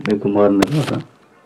మీ కుమారుని ద్వారా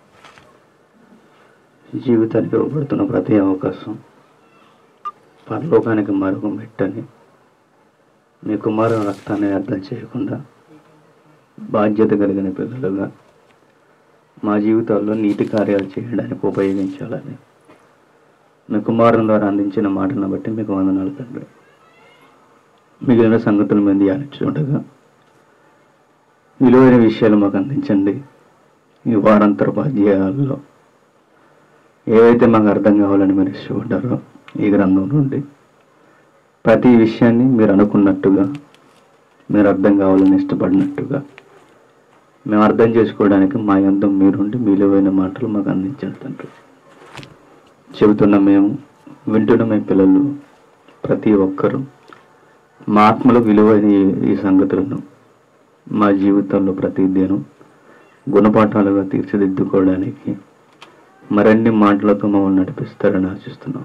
జీవితానికి ఇవ్వబడుతున్న ప్రతి అవకాశం పరలోకానికి మరొక మెట్టని మీ కుమారుని రక్తాన్ని అర్థం చేయకుండా బాధ్యత కలిగిన పిల్లలుగా మా జీవితాల్లో నీతి కార్యాలు చేయడానికి ఉపయోగించాలని మీ కుమారుని ద్వారా అందించిన మాటలను బట్టి మీకు వందనాలు తండ్రి మిగిలిన సంగతుల మీద ధ్యానించుండగా విలువైన విషయాలు మాకు అందించండి ఈ వారాంతరపు అధ్యాయాల్లో ఏవైతే మాకు అర్థం కావాలని మీరు ఇష్టపడ్డారో ఈ గ్రంథం నుండి ప్రతి విషయాన్ని మీరు అనుకున్నట్టుగా మీరు అర్థం కావాలని ఇష్టపడినట్టుగా మేము అర్థం చేసుకోవడానికి మా యంతం మీరుండి మీ విలువైన మాటలు మాకు అందించండి తండ్రి చెబుతున్న మేము వింటున్న మీ పిల్లలు ప్రతి ఒక్కరూ మా ఆత్మలో విలువైన ఈ- ఈ సంగతులను మా జీవితంలో ప్రతి దినం గుణపాఠాలుగా తీర్చిదిద్దుకోవడానికి మరిన్ని మాటలతో మమ్మల్ని నడిపిస్తారని ఆశిస్తున్నాం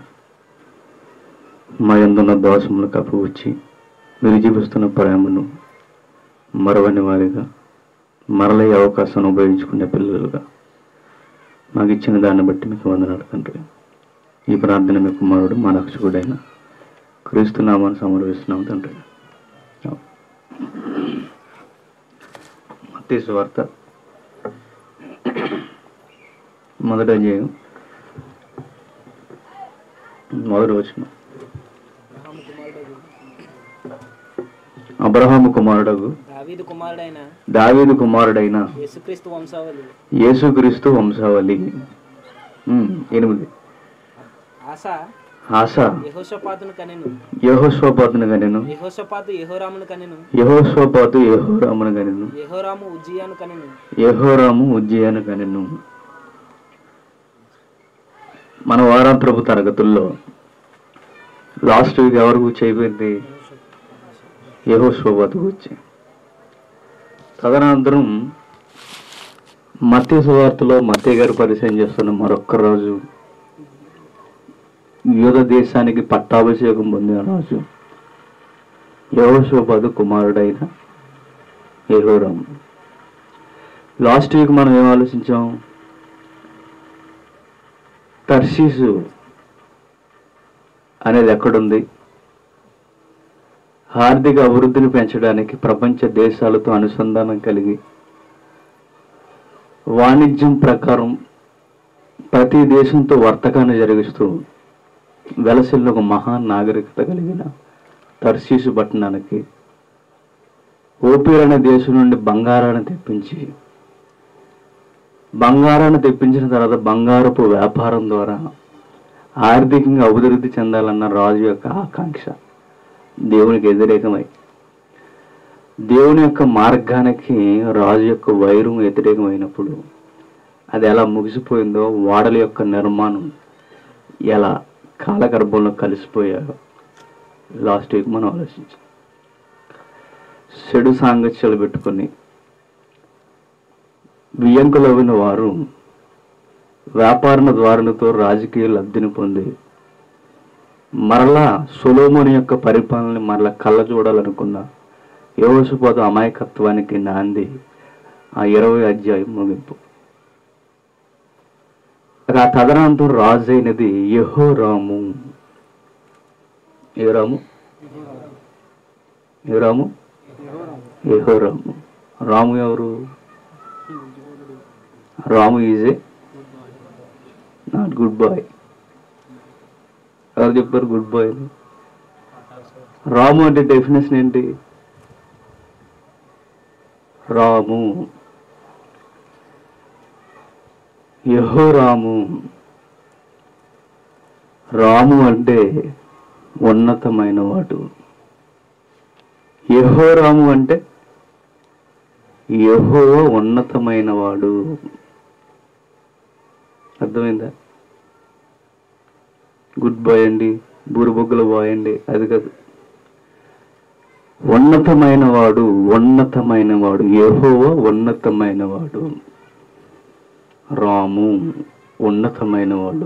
మా ఎందున్న దోషములు కప్పువచ్చి మీరు జీవిస్తున్న ప్రేమను మరవని వారిగా మరల ఈ అవకాశాన్ని ఉపయోగించుకునే పిల్లలుగా మాకు ఇచ్చిన దాన్ని బట్టి మీకు వందనాలు తండ్రి ఈ ప్రార్థన మీ కుమారుడు మా రక్షకుడైన క్రీస్తు నామాన్ని సమర్పిస్తున్నాం తండ్రి మత్తయి సువార్త మొదట అధ్యాయం మొదటి వచ్చిన అబ్రహాము కుమారుడగు దావీదు కుమారుడైన దావీదు కుమారుడైన యేసుక్రీస్తు వంశావళి యేసుక్రీస్తు వంశావళి ఉమ్, ఎనిమిది ఆశ ఆశ యహోషపాతును కనెను యహోస్వపాతును గనెను యహోషపాతు యహోరామును కనెను యహోస్వపాతు యహోరామును గనెను యహోరాము ఉజ్జియాను కనెను యహోరాము ఉజ్జయాను కనెను మన వారాంతరపు తరగతుల్లో లాస్ట్ వీక్ ఎవరు కూర్చి అయిపోయింది యహోస్వపాతు కూర్చి తదనంతరం మత్య సువార్తలో మత్య గారు పరిచయం చేస్తున్న మరొక్క రోజు యూద దేశానికి పట్టాభిషేకం పొందిన రాజు యహోశోపాదు కుమారుడైన యహోరాము లాస్ట్ వీక్ మనం ఏం ఆలోచించాం తర్షీసు అనేది ఎక్కడుంది ఆర్థిక అభివృద్ధిని పెంచడానికి ప్రపంచ దేశాలతో అనుసంధానం కలిగి వాణిజ్యం ప్రకారం ప్రతి దేశంతో వర్తకాన్ని జరిగిస్తూ వెలసిల్లు ఒక మహా నాగరికత కలిగిన తర్శీసు పట్టణానికి ఓపీర్ అనే దేశం నుండి బంగారాన్ని తెప్పించి బంగారాన్ని తెప్పించిన తర్వాత బంగారపు వ్యాపారం ద్వారా ఆర్థికంగా అభివృద్ధి చెందాలన్న రాజు యొక్క ఆకాంక్ష దేవునికి వ్యతిరేకమై దేవుని యొక్క మార్గానికి రాజు యొక్క వైరం వ్యతిరేకమైనప్పుడు అది ఎలా ముగిసిపోయిందో వాడల యొక్క నిర్మాణం ఎలా కాలగర్భంలో కలిసిపోయాయో లాస్ట్ వీక్ మనం ఆలోచించాం చెడు సాంగత్యాలు పెట్టుకొని వియ్యంకులవిన వారు వ్యాపారణ ద్వారణతో రాజకీయ లబ్ధిని పొంది మరలా సొలోమోని యొక్క పరిపాలన మరలా కళ్ళ చూడాలనుకున్న యోగసుపోత అమాయకత్వానికి నాంది ఆ ఇరవై అధ్యాయం ముగింపు ఇక ఆ తదనంతరం రాజు అయినది యహో రాము ఏ రాము ఏ రాము యహో రాము రాము ఎవరు Ramu is a not good boy ఎవరు చెప్పారు గుడ్ బాయ్ అని రాము అంటే డెఫినేషన్ ఏంటి రాము యహో రాము రాము అంటే ఉన్నతమైన వాడు యహో రాము అంటే యహో ఉన్నతమైన వాడు అర్థమైందా గుడ్ బాయ్ అండి బూరుబొగ్గుల బాయ్ అండి అది కాదు ఉన్నతమైన వాడు ఉన్నతమైన వాడు యెహోవా ఉన్నతమైన వాడు రాము ఉన్నతమైన వాడు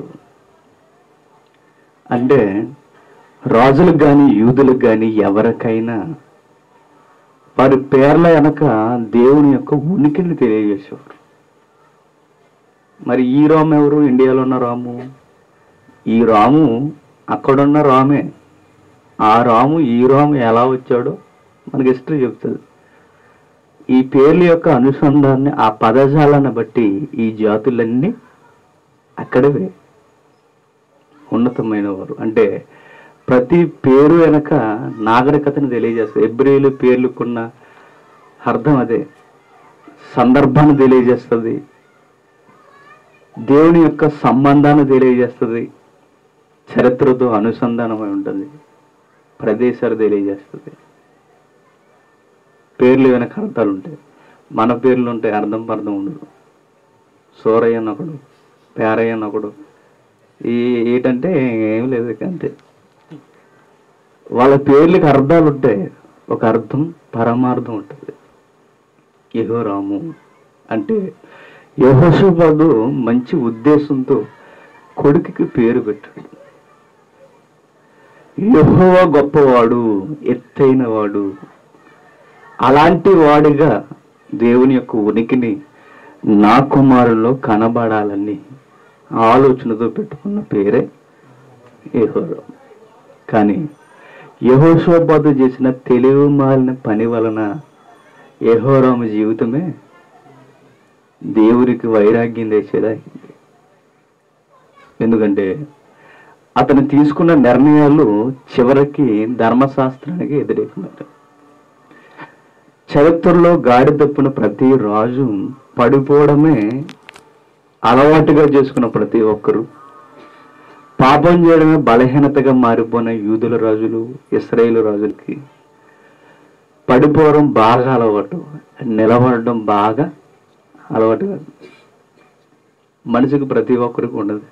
అంటే రాజులకు కానీ యూదులకు కానీ ఎవరికైనా వారి పేర్ల వెనక దేవుని యొక్క ఉనికిని తెలియజేసేవారు మరి ఈ రాము ఎవరు ఇండియాలో ఉన్న రాము ఈ రాము అక్కడున్న రామే ఆ రాము ఈ రాము ఎలా వచ్చాడో మనకి హిస్టరీ చెప్తుంది ఈ పేర్ల యొక్క అనుసంధాన్ని ఆ పదజాలాన్ని బట్టి ఈ జాతులన్నీ అక్కడవే ఉన్నతమైన వారు అంటే ప్రతి పేరు వెనక నాగరికతను తెలియజేస్తుంది ఎబ్రిలు పేర్లుకున్న అర్థం అదే సందర్భాన్ని తెలియజేస్తుంది దేవుని యొక్క సంబంధాన్ని తెలియజేస్తుంది చరిత్రతో అనుసంధానమై ఉంటుంది ప్రదేశాలు తెలియజేస్తుంది పేర్లు వెనక అర్థాలు ఉంటాయి మన పేర్లు ఉంటాయి అర్థం పర్థం ఉండదు సూరయ్య అని ఒకడు పేరయ్య అని ఒకడు ఈ ఏంటంటే ఏం లేదు ఇక అంతే వాళ్ళ పేర్లకి అర్థాలు ఉంటాయి ఒక అర్థం పరమార్థం ఉంటుంది యహోరాము అంటే యహోషుబాదు మంచి ఉద్దేశంతో కొడుకుకి పేరు పెట్టాడు యెహోవా గొప్పవాడు ఎత్తైన వాడు అలాంటి వాడిగా దేవుని యొక్క ఉనికిని నా కుమారుల్లో కనబడాలని ఆలోచనతో పెట్టుకున్న పేరే యెహోరాము కానీ యహోషోబాదు చేసిన తెలివి మాలిన పని వలన యహోరాము జీవితమే దేవునికి వైరాగ్యం తెచ్చేదైంది ఎందుకంటే అతను తీసుకున్న నిర్ణయాలు చివరికి ధర్మశాస్త్రానికి వ్యతిరేకమైన చరిత్రలో గాడి తప్పున ప్రతి రాజు పడిపోవడమే అలవాటుగా చేసుకున్న ప్రతి ఒక్కరు పాపం చేయడమే బలహీనతగా మారిపోయిన యూదుల రాజులు ఇస్రాయేల్ రాజులకి పడిపోవడం బాగా అలవాటు నిలబడడం బాగా అలవాటు కాదు మనిషికి ప్రతి ఒక్కరికి ఉండదు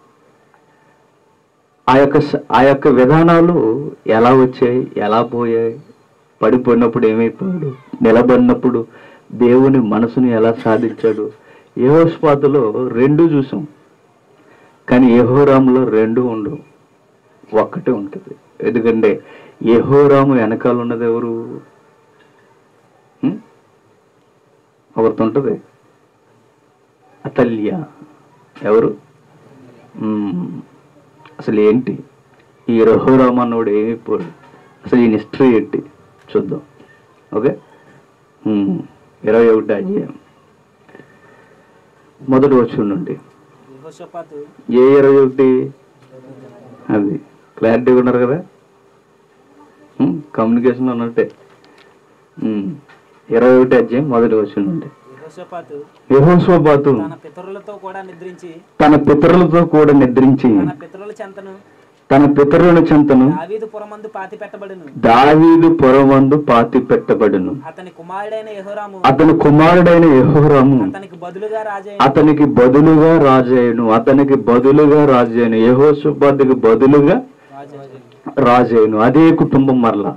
ఆ యొక్క స- ఆ యొక్క విధానాలు ఎలా వచ్చాయి ఎలా పోయాయి పడిపోయినప్పుడు ఏమైపోయాడు నిలబడినప్పుడు దేవుని మనసుని ఎలా సాధించాడు యహోస్పాతలో రెండు చూసాం కానీ యహోరాములో రెండు ఉండవు ఒక్కటే ఉంటుంది ఎందుకంటే యహోరాము వెనకాల ఉన్నది ఎవరు హ్మ్? ఒకరితో ఉంటుంది అతల్య ఎవరు మ్మ్. అసలు ఏంటి ఈ రహోరామ్ అన్నోడు ఏమైపోడు అసలు ఈ హిస్టరీ ఏంటి చూద్దాం ఓకే మ్మ్. ఇరవై ఒకటి అధ్యాయం మొదటి వచ్చి నుండి యెహోషాపాతు ఏ ఇరవై ఒకటి అది క్లారిటీగా ఉన్నారు కదా కమ్యూనికేషన్ ఉన్నట్టే ఉమ్. ఇరవై ఒకటి అధ్యాయం మొదటి వచ్చిన నుండి యెహోషాపాతు యహోస్వబాతు తన పితరులతో కూడా నిద్రించి తన పితరులతో కూడా నిద్రించి తన పితరుల చెంతను తన పితరుల చెంతను దావీదు పురమందు పాతి పెట్టబడును దావీదు పొరవందు పాతి పెట్టబడును అతని కుమారుడైన యెహోరాము అతని కుమారుడైన యహోరాము అతనికి బదులుగా రాజే అతనికి బదులుగా రాజయ్యను అతనికి బదులుగా రాజయ్యను యహోసుబాదుకి బదులుగా రాజయ్యను అదే కుటుంబం మరలా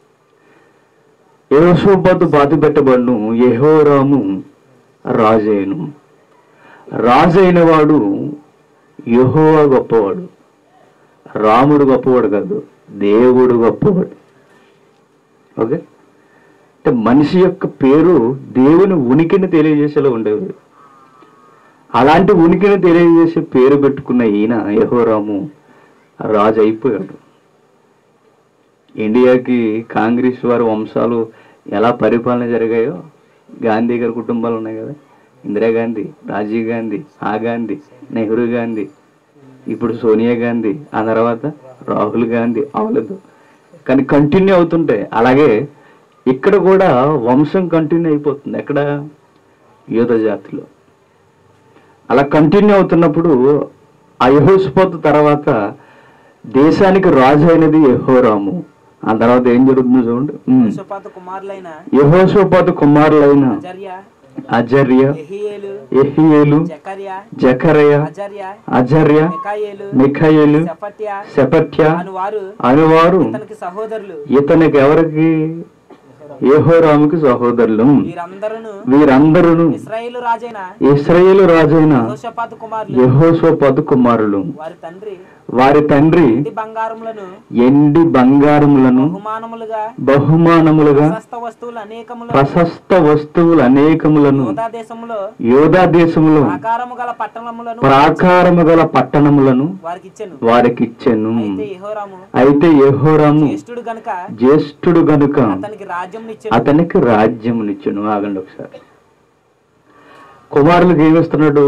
యహోషోబతు బాధ పెట్టబడును యహోరాము రాజయ్యను రాజైన వాడు యహోవా గొప్పవాడు రాముడు గొప్పవాడు కాదు దేవుడు గొప్పవాడు ఓకే అంటే మనిషి యొక్క పేరు దేవుని ఉనికిని తెలియజేసేలా ఉండేది అలాంటి ఉనికిని తెలియజేసే పేరు పెట్టుకున్న ఈయన యహోరాము రాజు అయిపోయాడు ఇండియాకి కాంగ్రెస్ వారి వంశాలు ఎలా పరిపాలన జరిగాయో గాంధీ గారి కుటుంబాలు ఉన్నాయి కదా ఇందిరాగాంధీ రాజీవ్ గాంధీ ఆ గాంధీ నెహ్రూ గాంధీ ఇప్పుడు సోనియా గాంధీ ఆ తర్వాత రాహుల్ గాంధీ అవలేదు కానీ కంటిన్యూ అవుతుంటాయి అలాగే ఇక్కడ కూడా వంశం కంటిన్యూ అయిపోతుంది ఎక్కడ యూత జాతిలో అలా కంటిన్యూ అవుతున్నప్పుడు ఆ యహోస్పోత్ తర్వాత దేశానికి రాజు అయినది యహోరాము ఆ తర్వాత ఏం జరుగుతుందో చూడండి ఉమ్. యెహోషాపాతు కుమారులైన యెహోషాపాతు కుమారులైన అజర్య అజర్య ఎహియేలు ఎహియేలు జకర్య జకరయ అజర్య అజర్య మికాయేలు మిఖాయేలు సెపట్య సెపట్య అను వారు అనువారు ఇతనికి సహోదరులు ఇతనికి ఎవరికి యెహోరాముకి సహోదరులు వీరందరూ వీరందరూ ఇస్రాయేలు రాజైన ఇస్రాయేలు రాజైన యెహోషాపాతు కుమారులు యెహోషోపదు కుమారులు వారి తండ్రి వారి తండ్రి ఇంటి బంగారములను ఎండి బంగారములను బహుమానములుగా బహుమానములుగా ప్రశస్త వస్తువులు అనేకములు ప్రశస్త వస్తువులు అనేకములను యోధా దేశంలో యోధా దేశములో ఆకారము గల పట్టణములను ప్రాకారము గల పట్టణములను వారికి ఇచ్చెను వారికి ఇచ్చెను అయితే యెహోరాము అయితే యెహోరాము జ్యేష్ఠుడు గనుక జ్యేష్ఠుడు గనుక అతనికి రాజ్యం ఇచ్చెను అతనికి రాజ్యమునిచ్చును ఆగండి ఒకసారి కుమారులకు ఏమిస్తున్నాడు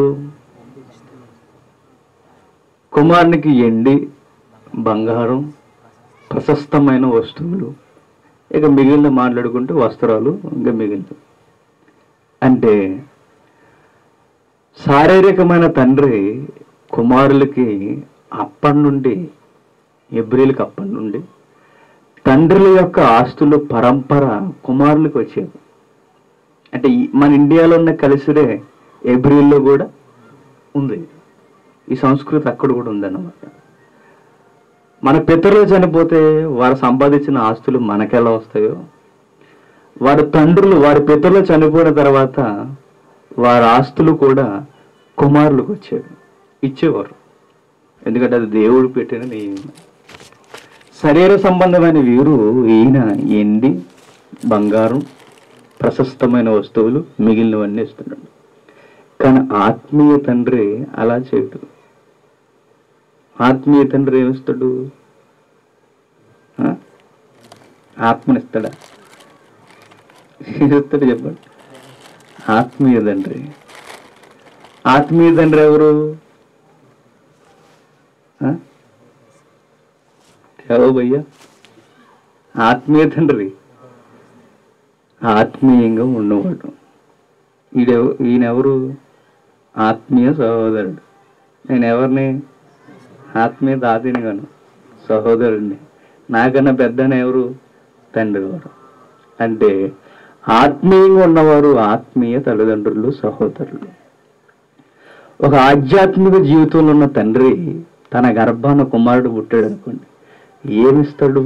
కుమారునికి ఎండి బంగారం ప్రశస్తమైన వస్తువులు ఇక మిగిలిన మాట్లాడుకుంటే వస్త్రాలు ఇంకా మిగిలిన అంటే శారీరకమైన తండ్రి కుమారులకి అప్పటి నుండి ఎబ్రిల్కి అప్పటి నుండి తండ్రుల యొక్క ఆస్తులు పరంపర కుమారులకు వచ్చేది అంటే ఈ- మన ఇండియాలో ఉన్న కలిసిరే ఎబ్రిల్లో కూడా ఉంది ఈ సంస్కృతి అక్కడ కూడా ఉందన్నమాట మన పితరులు చనిపోతే వారు సంపాదించిన ఆస్తులు మనకెలా వస్తాయో వారి తండ్రులు వారి పితరులు చనిపోయిన తర్వాత వారి ఆస్తులు కూడా కుమారులకు వచ్చేవి ఇచ్చేవారు ఎందుకంటే అది దేవుడు పెట్టిన నియమం శరీర సంబంధమైన వీరు ఈయన ఎండి బంగారం ప్రశస్తమైన వస్తువులు మిగిలినవన్నీ ఇస్తున్నాడు కానీ ఆత్మీయ తండ్రి అలా చేయడు ఆత్మీయ తండ్రి ఏమిస్తాడు ఆ? ఆత్మనిస్తాడా ఇస్తాడు చెప్పండి ఆత్మీయ తండ్రి ఆత్మీయ తండ్రి ఎవరు ఆ? ఎవరు భయ్యా ఆత్మీయ తండ్రి ఆత్మీయంగా ఉన్నవాడు ఈడెవ ఈయనెవరు ఆత్మీయ సహోదరుడు నేను ఎవరిని ఆత్మీయ తాతని గాను సహోదరుడిని నాకన్నా పెద్దన ఎవరు తండ్రి వారు అంటే ఆత్మీయంగా ఉన్నవారు ఆత్మీయ తల్లిదండ్రులు సహోదరులు ఒక ఆధ్యాత్మిక జీవితంలో ఉన్న తండ్రి తన గర్భాన కుమారుడు పుట్టాడు అనుకోండి ఏమిస్తాడు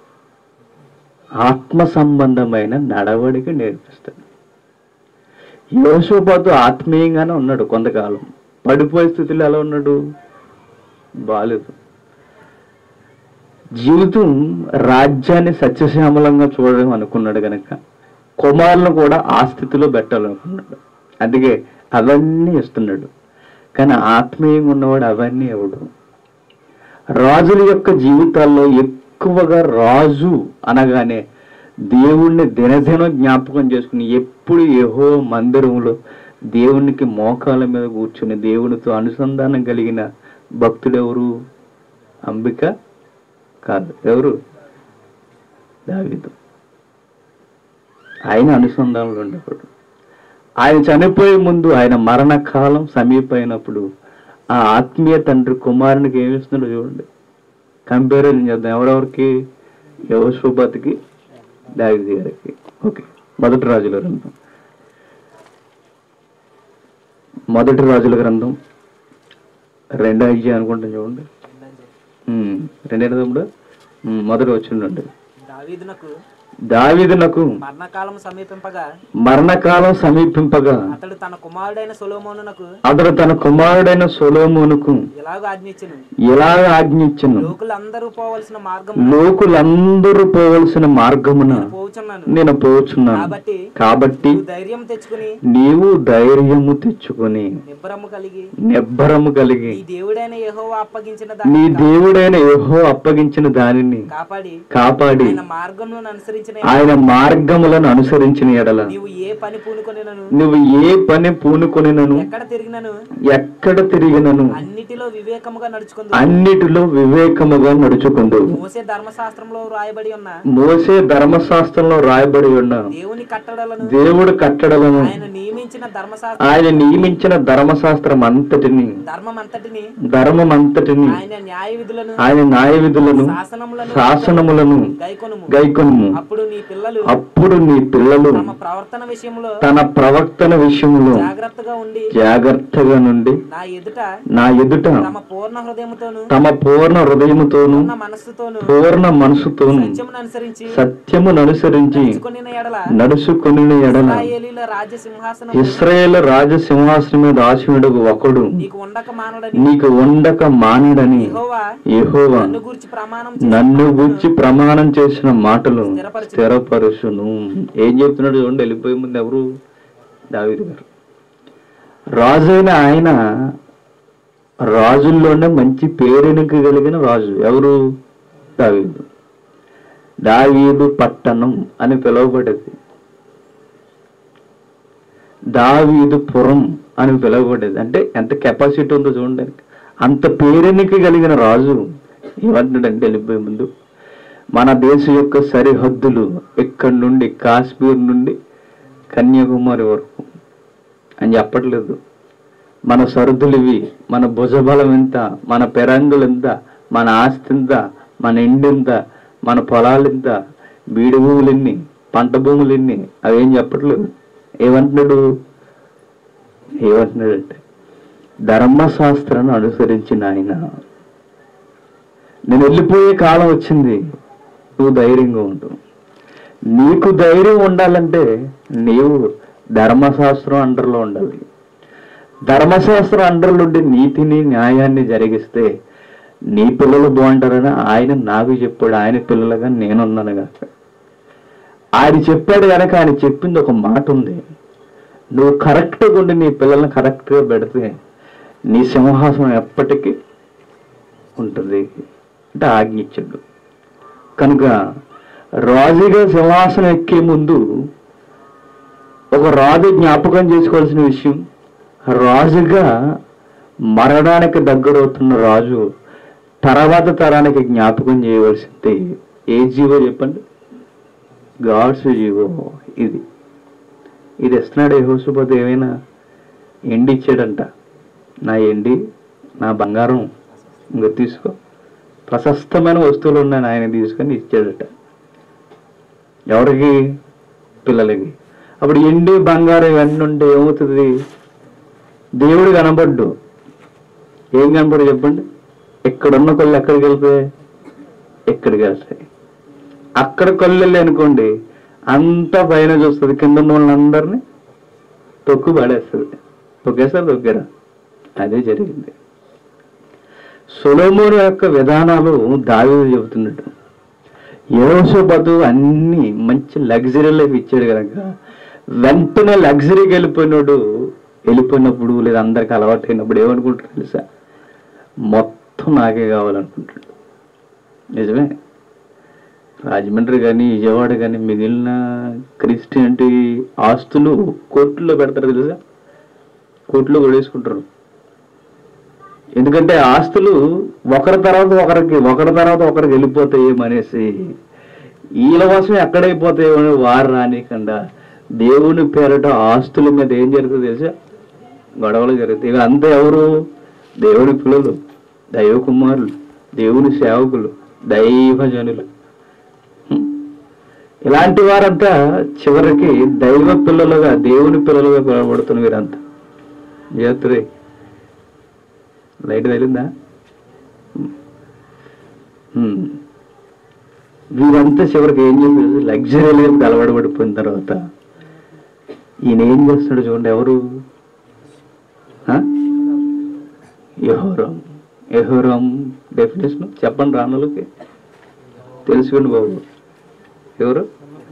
ఆత్మ సంబంధమైన నడవడిక నేర్పిస్తాడు యోశోపాతు ఆత్మీయంగానే ఉన్నాడు కొంతకాలం పడిపోయే స్థితిలో ఎలా ఉన్నాడు బాలేదు జీవితం రాజ్యాన్ని సత్యశ్యామలంగా చూడడం అనుకున్నాడు గనక కుమారులను కూడా ఆ స్థితిలో పెట్టాలనుకున్నాడు అందుకే అవన్నీ ఇస్తున్నాడు కానీ ఆత్మీయంగా ఉన్నవాడు అవన్నీ ఎవడు రాజుల యొక్క జీవితాల్లో ఎక్కువగా రాజు అనగానే దేవుణ్ణి దినదినం జ్ఞాపకం చేసుకుని ఎప్పుడు ఏహో మందిరంలో దేవునికి మోకాల మీద కూర్చుని దేవునితో అనుసంధానం కలిగిన భక్తుడెవరు అంబిక కాదు ఎవరు దావీదు ఆయన అనుసంధానంలో ఉండేవాడు ఆయన చనిపోయే ముందు ఆయన మరణకాలం సమీపైనప్పుడు ఆ ఆత్మీయ తండ్రి కుమారునికి ఏమిస్తున్నాడో చూడండి కంపారిజన్ చేద్దాం ఎవరెవరికి యవశోభత్కి దావిది గారికి ఓకే మొదటి రాజుల గ్రంథం మొదటి రాజుల గ్రంథం రెండో అధ్యాయం అనుకుంటాం చూడండి ఉమ్, రెండేనా తమ్ముడు ఉమ్, మొదటి వచ్చిండండి దావీదునకు దావీదునకు మరణకాలం సమీపింపగా మరణకాలం సమీపింపగా అతడు తన కుమారుడైన సొలోమోనునకు అతడు తన కుమారుడైన సొలోమునకు ఎలాగో ఆజ్ఞించును ఎలా ఆజ్ఞించను లోకులందరూ పోవలసిన మార్గం లోకులందరూ పోవలసిన మార్గమున పోవుచున్నాను నేను పోచున్నాను కాబట్టి కాబట్టి నువ్వు ధైర్యం తెచ్చుకుని నీవు ధైర్యము తెచ్చుకొని నిబ్బరము కలిగి నిబ్బరము కలిగి ఈ దేవుడైన యెహోవా అప్పగించిన నీ దాన్ని దేవుడైన యెహో అప్పగించిన దానిని కాపాడి కాపాడి ఆయన మార్గములను అనుసరించిన ఆయన మార్గములను అనుసరించిన ఎడల నీవు ఏ పని పూనుకొనినను నువ్వు ఏ పని పూనుకొనినను ఎక్కడ తిరిగినను ఎక్కడ తిరిగినను అన్నిటిలో వివేకముగా నడుచుకుందు అన్నిటిలో వివేకముగా నడుచుకుందు మోసే ధర్మశాస్త్రంలో రాయబడి ఉన్న మోసే ధర్మశాస్త్రంలో రాయబడి ఉన్న దేవుని కట్టడలను దేవుడు కట్టడలను ఆయన నియమించిన ధర్మశాస్త్రం ఆయన నియమించిన ధర్మశాస్త్రం అంతటిని ధర్మం అంతటిని ధర్మం అంతటిని ఆయన న్యాయ విధులను ఆయన న్యాయ విధులను శాసనములను శాసనములను గైకొనుము గైకొనుము అప్పుడు అప్పుడు నీ పిల్లలు అప్పుడు నీ పిల్లలు తమ ప్రవర్తన విషయంలో తన ప్రవర్తన విషయంలో జాగ్రత్తగా ఉండి జాగ్రత్తగా నుండి నా ఎదుట నా ఎదుట తమ పూర్ణ హృదయముతోను తమ పూర్ణ హృదయముతోను పూర్ణ మనస్సుతోను పూర్ణ మనసుతోను సత్యమును అనుసరించి సత్యమును అనుసరించి కొనిన ఎడల నడుచుకుని ఎడల ఇశ్రాయేలీల రాజ్య సింహాసనం ఇస్రాయేల్ రాజసింహాసనం మీద ఆశీనుడు ఒకడు నీకు ఉండక మానడని నీకు ఉండక మానిడని యెహోవా యెహోవా నన్ను గూర్చి ప్రమాణం చేసి నన్ను గుర్చి ప్రమాణం చేసిన మాటలు స్థిరపరచు. స్థిరపరుచును ఏం చెప్తున్నాడు చూడండి వెళ్ళిపోయే ముందు ఎవరు దావీదు గారు రాజైన ఆయన రాజుల్లోనే మంచి పేరెనికి కలిగిన రాజు ఎవరు దావీదు దావీదు పట్టణం అని పిలువబడేది దావీదు పురం అని పిలువబడేది అంటే ఎంత కెపాసిటీ ఉందో చూడండి అంత పేరెనికి కలిగిన రాజు ఏమంటున్నాడంటే వెళ్ళిపోయే ముందు మన దేశం యొక్క సరిహద్దులు ఇక్కడి నుండి కాశ్మీర్ నుండి కన్యాకుమారి వరకు అని చెప్పట్లేదు మన సరుదులు ఇవి మన భుజబలం ఎంత మన పెరంగులు ఎంత మన ఆస్తి ఎంత మన ఇండి ఎంత మన పొలాలు ఎంత బీడి భూములు ఎన్ని పంట భూములు ఎన్ని అవేం చెప్పట్లేదు ఏమంటున్నాడు ఏమంటున్నాడు అంటే ధర్మశాస్త్రాన్ని అనుసరించిన ఆయన నేను వెళ్ళిపోయే కాలం వచ్చింది నువ్వు ధైర్యంగా ఉండు నీకు ధైర్యం ఉండాలంటే నీవు ధర్మశాస్త్రం అండర్లో ఉండాలి ధర్మశాస్త్రం అండర్లో ఉండి నీతిని న్యాయాన్ని జరిగిస్తే నీ పిల్లలు బాగుంటారని ఆయన నాకు చెప్పాడు ఆయన పిల్లలుగా నేనున్నాను కాక ఆయన చెప్పాడు కనుక ఆయన చెప్పింది ఒక మాట ఉంది నువ్వు కరెక్ట్గా ఉండి నీ పిల్లల్ని కరెక్ట్గా పెడితే నీ సింహాసనం ఎప్పటికీ ఉంటుంది అంటే ఆజ్ఞ ఇచ్చాడు కనుక రాజుగా సింహాసనం ఎక్కే ముందు ఒక రాజు జ్ఞాపకం చేసుకోవాల్సిన విషయం రాజుగా మరణానికి దగ్గరవుతున్న రాజు తర్వాత తరానికి జ్ఞాపకం చేయవలసింది ఏ జీవో చెప్పండి గాడ్స్ జీవో ఇది ఇది ఇస్తున్నాడు యహోసుపతి ఏమైనా ఎండి ఇచ్చాడంట నా ఎండి నా బంగారం ఇంకా తీసుకో ప్రశస్తమైన వస్తువులు ఉన్నాయి ఆయన తీసుకొని ఇచ్చాడట ఎవరికి పిల్లలకి అప్పుడు ఎండి బంగారం ఇవన్నీ ఉంటే ఏమవుతుంది దేవుడు కనబడ్డు ఏం కనబడు చెప్పండి ఇక్కడున్న కళ్ళు ఎక్కడికి వెళ్తాయి ఎక్కడికి వెళ్తాయి అక్కడ కళ్ళు వెళ్ళి అనుకోండి అంతా పైన చూస్తుంది కింద ఉన్న వాళ్ళందరినీ తొక్కు పడేస్తుంది తొక్కేస్తారు తొక్కారా అదే జరిగింది సొలోమోను యొక్క విధానాలు దావీదు చెబుతున్నాడు యోసోబతు అన్ని మంచి లగ్జరీ లైఫ్ ఇచ్చాడు కనుక వెంటనే లగ్జరీకి వెళ్ళిపోయినాడు వెళ్ళిపోయినప్పుడు లేదా అందరికి అలవాటు అయినప్పుడు ఏమనుకుంటాడు తెలుసా మొత్తం నాకే కావాలనుకుంటాడు నిజమే రాజమండ్రి కానీ విజయవాడ కానీ మిగిలిన క్రిస్టియానిటీ ఆస్తులు కోర్టులో పెడతారు తెలుసా కోర్టులో కొడేసుకుంటారు ఎందుకంటే ఆస్తులు ఒకరి తర్వాత ఒకరికి ఒకరి తర్వాత ఒకరికి వెళ్ళిపోతాయి అనేసి వీళ్ళ కోసం ఎక్కడైపోతాయో అని వారు రానికుండా దేవుని పేరట ఆస్తుల మీద ఏం జరుగుతుంది తెలుసా గొడవలు జరుగుతాయి ఇవి అంతా ఎవరు దేవుని పిల్లలు దైవ కుమారులు దేవుని సేవకులు దైవజనులు హ్మ్. ఇలాంటి వారంతా చివరికి దైవ పిల్లలుగా దేవుని పిల్లలుగా పిలవబడుతున్న వీరంతా జాతరే లైట్ తగిలిందా హ్మ్. వీరంతా చివరికి ఏం చేస్తారు లగ్జరీ లైఫ్ అలవాటు పడిపోయిన తర్వాత ఈయన ఏం చేస్తాడు చూడండి ఎవరు ఆ? యెహోరాం యెహోరాం డెఫినేషన్ చెప్పండి రానులకి తెలుసుకోండి బాబు ఎవరు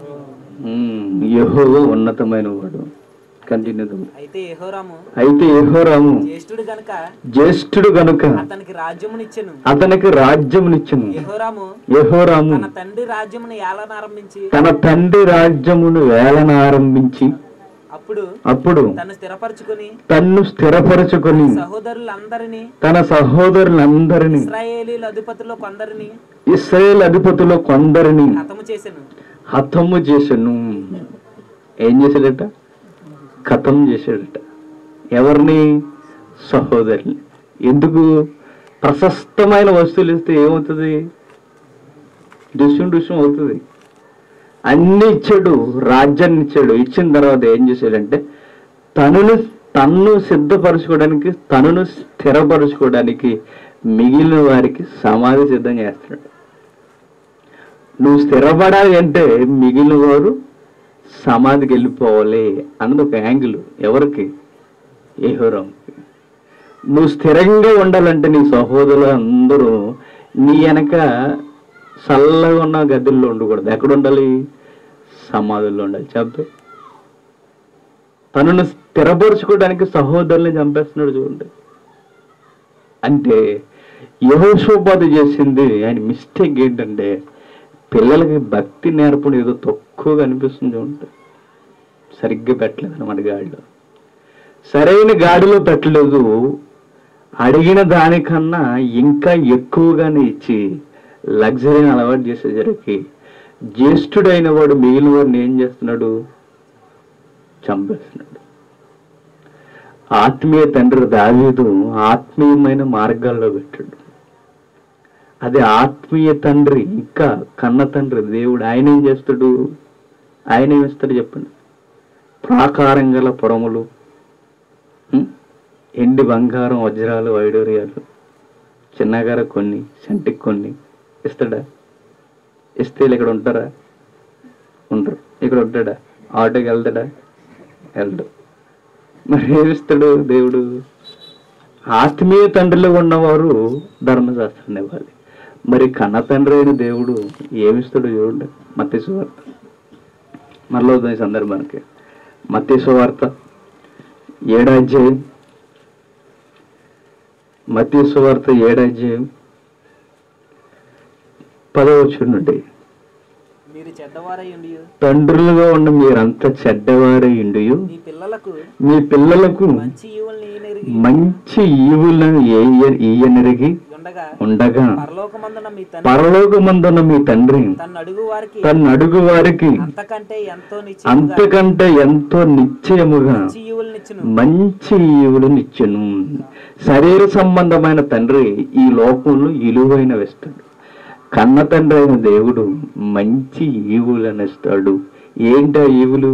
యహో ఉన్నతమైన వాడు కంటిన్యూ అయితే యెహోరాము అయితే యెహోరాము జ్యేష్ఠుడు గనుక జ్యేష్ఠుడు గనుక అతనికి రాజ్యమునిచ్చెను అతనికి రాజ్యమునిచ్చును యెహోరాము యెహోరాము తన తండ్రి రాజ్యమును ఏలనారంభించి తన తండ్రి రాజ్యమును వేలన ఆరంభించి అప్పుడు అప్పుడు తను స్థిరపరచుకుని తన్ను స్థిరపరచుకొని సహోదరులందరినీ తన సహోదరులందరినీ ఇస్రాయేలీల అధిపతుల్లో కొందరిని ఇస్రాయేల్ అధిపతులు కొందరిని హతము చేసెను హతము చేశాను ఏం చేశాడట ఖతం చేశాడట ఎవరిని సహోదరుని ఎందుకు ప్రశస్తమైన వస్తువులు ఇస్తే ఏమవుతుంది దుష్యం దుష్యం అవుతుంది అన్ని ఇచ్చాడు రాజ్యాన్ని ఇచ్చాడు ఇచ్చిన తర్వాత ఏం చేశాడంటే తనను తన్ను సిద్ధపరచుకోవడానికి తనను స్థిరపరచుకోవడానికి మిగిలిన వారికి సమాధి సిద్ధం చేస్తున్నాడు నువ్వు స్థిరపడాలి అంటే మిగిలిన వారు సమాధికి వెళ్ళిపోవాలి అన్నది ఒక యాంగిల్ ఎవరికి ఏహోరాంకి నువ్వు స్థిరంగా ఉండాలంటే నీ సహోదరులు అందరూ నీ వెనక చల్లగా ఉన్న గదుల్లో ఉండకూడదు ఎక్కడ ఉండాలి సమాధుల్లో ఉండాలి చెప్పే తనను స్థిరపరచుకోవడానికి సహోదరుల్ని చంపేస్తున్నాడు చూడండి అంటే యహోశోపాధి చేసింది ఆయన మిస్టేక్ ఏంటంటే పిల్లలకి భక్తి నేర్పడం ఏదో తక్కువగా అనిపిస్తుంది చూడండి సరిగ్గా పెట్టలేదు అనమాట గాడిలో సరైన గాడిలో పెట్టలేదు అడిగిన దానికన్నా ఇంకా ఎక్కువగానే ఇచ్చి లగ్జరీని అలవాటు చేసేసరికి జ్యేష్ఠుడైన వాడు మిగిలిన వాడిని ఏం చేస్తున్నాడు చంపేస్తున్నాడు ఆత్మీయ తండ్రి దావీదు ఆత్మీయమైన మార్గాల్లో పెట్టాడు అదే ఆత్మీయ తండ్రి ఇంకా కన్న తండ్రి దేవుడు ఆయన ఏం చేస్తాడు ఆయన ఏం ఇస్తాడు చెప్పండి ప్రాకారం గల పురములు ఉం? ఎండి బంగారం వజ్రాలు వైడూర్యాలు చిన్నగార కొన్ని సంటికి కొన్ని ఇస్తాడా ఇస్తే వీళ్ళు ఇక్కడ ఉంటారా ఉండరు ఇక్కడ ఉంటాడా ఆటోకి వెళ్తాడా వెళ్ళడు మరి ఏమిస్తాడు దేవుడు ఆత్మీయ తండ్రిలో ఉన్నవారు ధర్మశాస్త్రాన్ని ఇవ్వాలి మరి కన్న తండ్రి అయిన దేవుడు ఏమిస్తాడు చూడండి మత్స్సు వార్త మరలో ఈ సందర్భానికి మత్స్సు వార్త ఏడాధ్యాయం మత్స్సు వార్త ఏడాధ్యాయం పదవచ్చు నుండి మీరు చెడ్డవారై ఉండి తండ్రులుగా ఉన్న మీరంతా చెడ్డవారై ఇండియు మీ పిల్లలకు మీ పిల్లలకు మంచి ఈవుల్ని ఈయనెరిగి మంచి ఈవులను ఈయనరిగి ఉండగా ఉండగా పరలోకమందున మీ తండ్రి పరలోకమందున్న మీ తండ్రి తన అడుగు వారికి తన అడుగు వారికి అంతకంటే ఎంతో నిశ్చయముగా అంతకంటే ఎంతో నిశ్చయముగా మంచి ఈవులనిచ్చును మంచి ఈవులనిచ్చును శరీర సంబంధమైన తండ్రి ఈ లోకంలో ఇలువైన వేస్తాడు కన్న తండ్రి అయిన దేవుడు మంచి ఈవులను ఇస్తాడు ఏంటా ఈవులు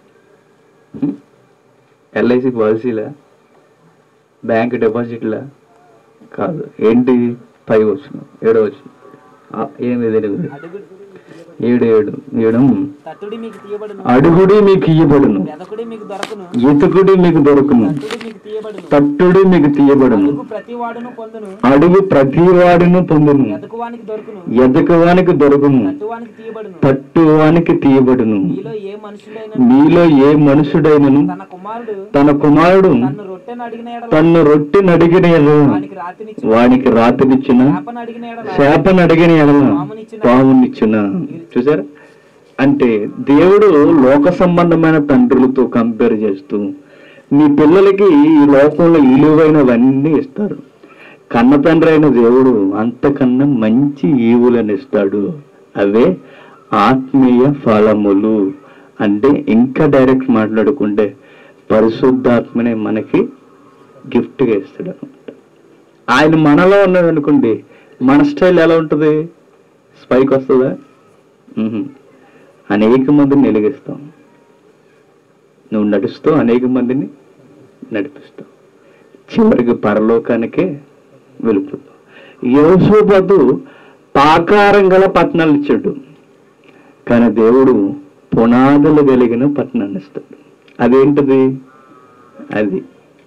ఎల్ఐసి పాలసీలా బ్యాంక్ డిపాజిట్లా కాదు ఏంటి పై వచ్చిన ఏడో వచ్చిన ఏమి తెలియదు అడుగు ఏడు ఏడు ఏడు తట్టుడి మీకు తీయబడును అడుగుడి మీకు ఇయ్యబడును వెదకుడి మీకు దొరకును ఎతుకుడి మీకు దొరుకును తట్టుడి మీకు తీయబడును తట్టుడి మీకు తీయబడును అడుగు ప్రతి వాడును పొందును అడుగు ప్రతివాడిని పొందును వెదకువానికి దొరుకును ఎదకవానికి దొరుకును తట్టువానికి తీయబడును తట్టువానికి తీయబడును మీలో ఏ మనుషుడైన మీలో ఏ మనుషుడైనను తన కుమారుడు తన కుమారుడు తన్ను రొట్టెను అడిగిన ఎడల తన్ను రొట్టె నడిగిన ఎడల వానికి రాతినిచ్చు వానికి రాతనిచ్చిన చేపను అడిగిన ఎడల శాపను అడిగిన ఎడల పావునిచ్చిన చూసారా అంటే దేవుడు లోక సంబంధమైన తండ్రులతో కంపేర్ చేస్తూ మీ పిల్లలకి ఈ లోకంలో విలువైనవన్నీ ఇస్తారు కన్న తండ్రి అయిన దేవుడు అంతకన్నా మంచి ఈవులను ఇస్తాడు అవే ఆత్మీయ ఫలములు అంటే ఇంకా డైరెక్ట్ మాట్లాడుకుంటే పరిశుద్ధాత్మనే మనకి గిఫ్ట్గా ఇస్తాడు అనమాట ఆయన మనలో ఉన్నాడు అనుకోండి మన స్టైల్ ఎలా ఉంటుంది స్పైక్ వస్తుందా మ్హూ. అనేక మందిని వెలిగిస్తాం నువ్వు నడుస్తూ అనేక మందిని నడిపిస్తావు చివరికి పరలోకానికే వెళ్ళిపోతావు యోసోబతు పాకారం గల పట్టణాలు ఇచ్చాడు కానీ దేవుడు పునాదులు కలిగిన పట్టణాన్ని ఇస్తాడు అదేంటిది అది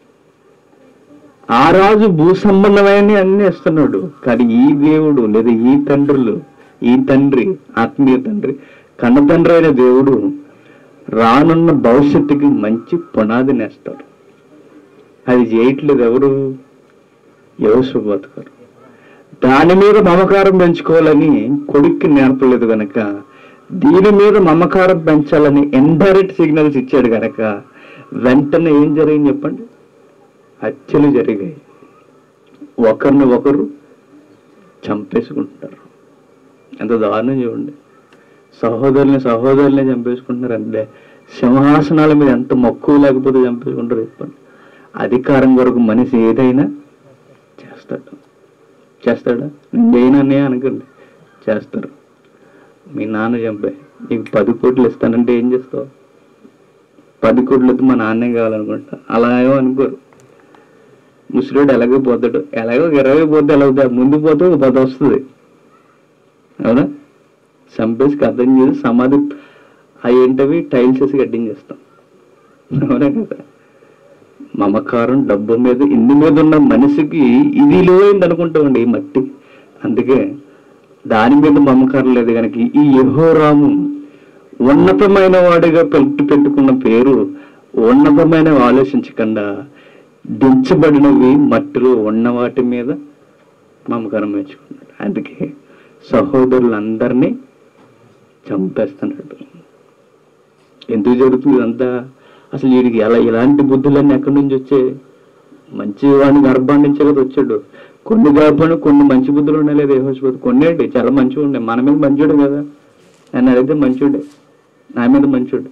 ఆ రాజు భూ సంబంధమైన అన్ని ఇస్తున్నాడు కానీ ఈ దేవుడు లేదా ఈ తండ్రులు ఈ తండ్రి ఆత్మీయ తండ్రి కన్న తండ్రి అయిన దేవుడు రానున్న భవిష్యత్తుకి మంచి పునాది నేస్తారు అది చేయట్లేదు ఎవరు యోసుబాత్ గారు దాని మీద మమకారం పెంచుకోవాలని కొడుక్కి నేర్పలేదు గనక దీని మీద మమకారం పెంచాలని ఇండైరెక్ట్ సిగ్నల్స్ ఇచ్చాడు గనక వెంటనే ఏం జరిగింది చెప్పండి హత్యలు జరిగాయి ఒకరిని ఒకరు చంపేసుకుంటున్నారు ఎంత దారుణం చూడండి సహోదరుని సహోదరుని చంపేసుకుంటున్నారు అంటే సింహాసనాల మీద ఎంత మక్కువ లేకపోతే చంపేసుకుంటారు చెప్పండి అధికారం కొరకు మనిషి ఏదైనా చేస్తాడు చేస్తాడా నేను చేయననే అనకండి చేస్తారు మీ నాన్న చంపే నీకు పది కోట్లు ఇస్తానంటే ఏం చేస్తావు పది కోట్లతో మా నాన్నే కావాలనుకుంటా అలా ఏమో అనుకోరు ముసలిడు ఎలాగో పోతాడు ఎలాగో ఒక ఇరవై పోతే ఎలా అవుతుంది ముందు పోతే ఒక పది వస్తుంది అవునా చంపేసి అర్థం చేసి సమాధి అవి ఏంటవి టైల్స్ వేసి కట్టించేస్తాం అవునా కదా మమకారం డబ్బు మీద ఇందు మీద ఉన్న మనిషికి ఇది లోయింది అనుకుంటామండి ఈ మట్టి అందుకే దాని మీద మమకారం లేదు కనుక ఈ యహోరాము ఉన్నతమైన వాడిగా పెట్టు పెట్టుకున్న పేరు ఉన్నతమైన ఆలోచించకుండా దించబడినవి మట్టిలో ఉన్న వాటి మీద మమకారం పెంచుకున్నాడు అందుకే సహోదరులందరినీ చంపేస్తున్నాడు ఎందుకు జరుగుతుంది ఇదంతా అసలు వీడికి ఎలా ఇలాంటి బుద్ధులన్నీ ఎక్కడి నుంచి వచ్చే మంచి వాడిని గర్భాన్ని నుంచే కదా వచ్చాడు కొన్ని గర్భాన్ని కొన్ని మంచి బుద్ధులు ఉన్నాయి లేదా యెహోషువకు. కొన్ని ఏంటి చాలా మంచిగా ఉండే మన మీద మంచోడు కదా ఆయన అడిగితే మంచోడే నా మీద మంచోడు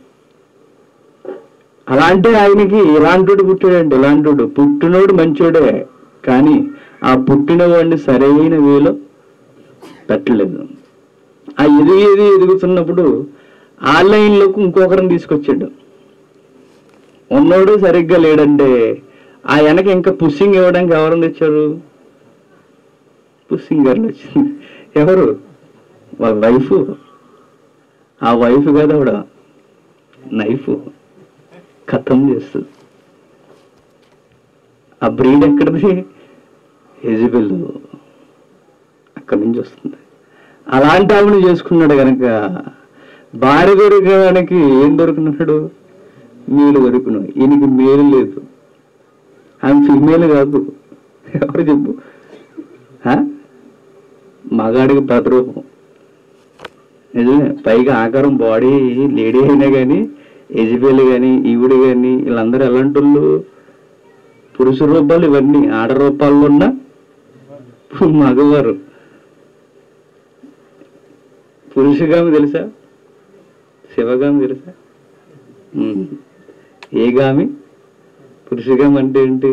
అలాంటి ఆయనకి ఇలాంటోడు పుట్టాడండి ఇలాంటోడు పుట్టినోడు మంచోడే కానీ ఆ పుట్టిన వాడిని సరైన వేలో పెట్టలేదు ఆ ఎదిగి ఎదిగి ఎదుగుతున్నప్పుడు ఆ లైన్లోకి ఇంకొకరిని తీసుకొచ్చాడు ఉన్నోడు సరిగ్గా లేడంటే ఆ వెనక ఇంకా పుషింగ్ ఇవ్వడానికి ఎవరిని తెచ్చారు పుషింగ్ గర్ల్ వచ్చింది ఎవరు వాళ్ళ వైఫ్ ఆ వైఫ్ కదా ఆవిడ నైఫ్ కథం చేస్తుంది ఆ బ్రీడ్ ఎక్కడిది ఎజిబెల్ అక్కడి నుంచి వస్తుంది అలాంటి ఆవిడ చేసుకున్నాడు కనుక భార్య దొరకడానికి ఏం దొరుకున్నాడు మేలు దొరుకును ఈయనకి మేలు లేదు ఆమె ఫిమేల్ కాదు ఎవరు చెప్పు ఆ? మగాడికి ప్రతిరూపం నిజమే పైగా ఆకారం బాడీ లేడీ అయినా కానీ ఎజిబేల్ కానీ ఈవిడ కానీ వీళ్ళందరూ ఎలాంటి వాళ్ళు పురుష రూపాలు ఇవన్నీ ఆడ రూపాల్లో ఉన్న మగవారు పురుషగామి తెలుసా శివగామి తెలుసా ఉమ్. ఏ గామి పురుషగామి అంటే ఏంటి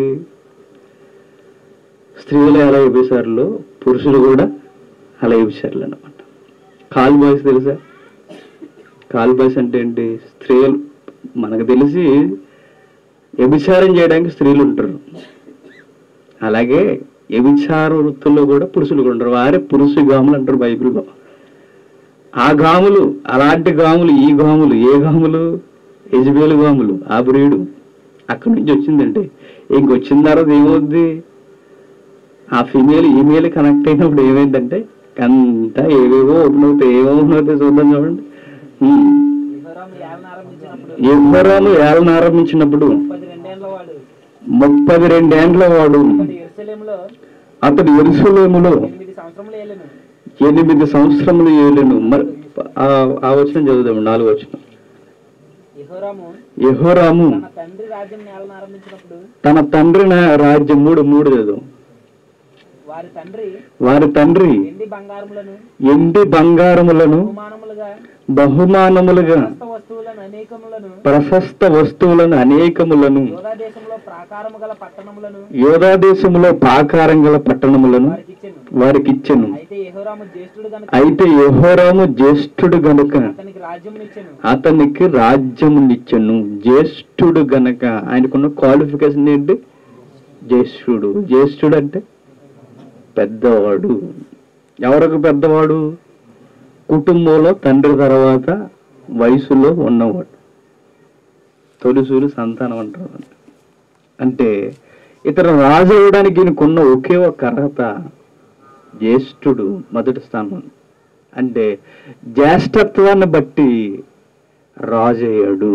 స్త్రీలు ఎలా వ్యభిచారులు పురుషులు కూడా అలా వ్యభిచారులు అనమాట కాల్ బాయ్స్ తెలుసా కాల్ బాయ్స్ అంటే ఏంటి స్త్రీలు మనకు తెలిసి వ్యభిచారం చేయడానికి స్త్రీలు ఉంటారు అలాగే వ్యభిచార వృత్తుల్లో కూడా పురుషులు కూడా ఉంటారు వారే పురుషు గాములు అంటారు బైబిల్లో ఆ గాములు అలాంటి గాములు ఈ గాములు ఏ గాములు యజబేలు గాములు ఆ బ్రీడు అక్కడి నుంచి వచ్చిందంటే ఇంకొచ్చిన తర్వాత ఏమవుద్ది ఆ ఫిమేల్ ఈమెయిల్ కనెక్ట్ అయినప్పుడు ఏమైందంటే అంతా ఏవేవో ఓపెన్ అవుతాయి ఏవో ఓపెన్ అవుతాయి చూద్దాం చూడండి ఉమ్. యెహోరాము ఏలన ఆరంభించినప్పుడు యెహోరాము ఏలన ఆరంభించినప్పుడు పది రెండేళ్ల వాడు ముప్పది రెండేండ్ల వాడు అతడు యెరూషలేములో అతడు ఎరుసలేములో ఎనిమిది సంవత్సరములు ఏలెను ఎనిమిది సంవత్సరములు ఏలేను మరి ఆ- ఆ వచనం చదువుదాము నాలుగు వచనం యెహోరాము యెహోరాము తన తండ్రి రాజ్యం నేలన ఆరంభించినప్పుడు తన తండ్రి నా రాజ్యం మూడు మూడు చదువు వారి తండ్రి వారి తండ్రి వెండి బంగారములను ఎండి బంగారములను బహుమానములుగా బహుమానములుగా హస్త వస్తువులను అనేకములను ప్రశస్త వస్తువులను అనేకములను యోధా దేశంలో ప్రాకారము గల పట్టణములను యోధా దేశములో పాకారం గల పట్టణములను వారికి ఇచ్చెను వారికిచ్చెను అయితే యెహోరాము జ్యేష్ఠుడు గనుక అయితే యెహోరాము జ్యేష్ఠుడు గనుక అతనికి రాజ్యమునిచ్చెను అతనికి రాజ్యమునిచ్చెను జ్యేష్ఠుడు గనక ఆయనకున్న క్వాలిఫికేషన్ ఏంటి జ్యేష్ఠుడు జ్యేష్ఠుడు అంటే పెద్దవాడు ఎవరికి పెద్దవాడు కుటుంబంలో తండ్రి తర్వాత వయసులో ఉన్నవాడు తొలిసూరు సంతానం అంటారు అంటే ఇతర రాజు అవ్వడానికి ఈయనకున్న ఒకే ఒక అర్హత జ్యేష్ఠుడు మొదటి స్థానం అంటే జ్యేష్ఠత్వాన్ని బట్టి రాజు అయ్యాడు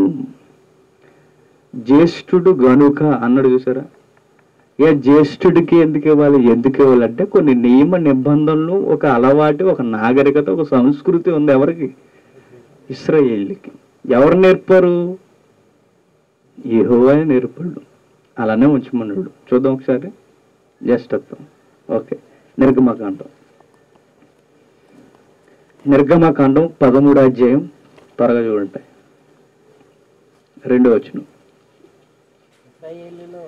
జ్యేష్ఠుడు గనుక అన్నాడు చూసారా ఇక జ్యేష్ఠుడికి ఎందుకు ఇవ్వాలి ఎందుకు ఇవ్వాలి అంటే కొన్ని నియమ నిబంధనలు ఒక అలవాటు ఒక నాగరికత ఒక సంస్కృతి ఉంది ఎవరికి ఇస్రాయేళ్ళకి ఎవరు నేర్పారు యెహోవా నేర్పాడు అలానే ఉంచమన్నాడు చూద్దాం ఒకసారి జ్యేష్ఠత్వం ఓకే నిర్గమకాండం నిర్గమకాండం పదమూడు అధ్యాయం త్వరగా చూడండి రెండో వచనం ఇశ్రాయేలులో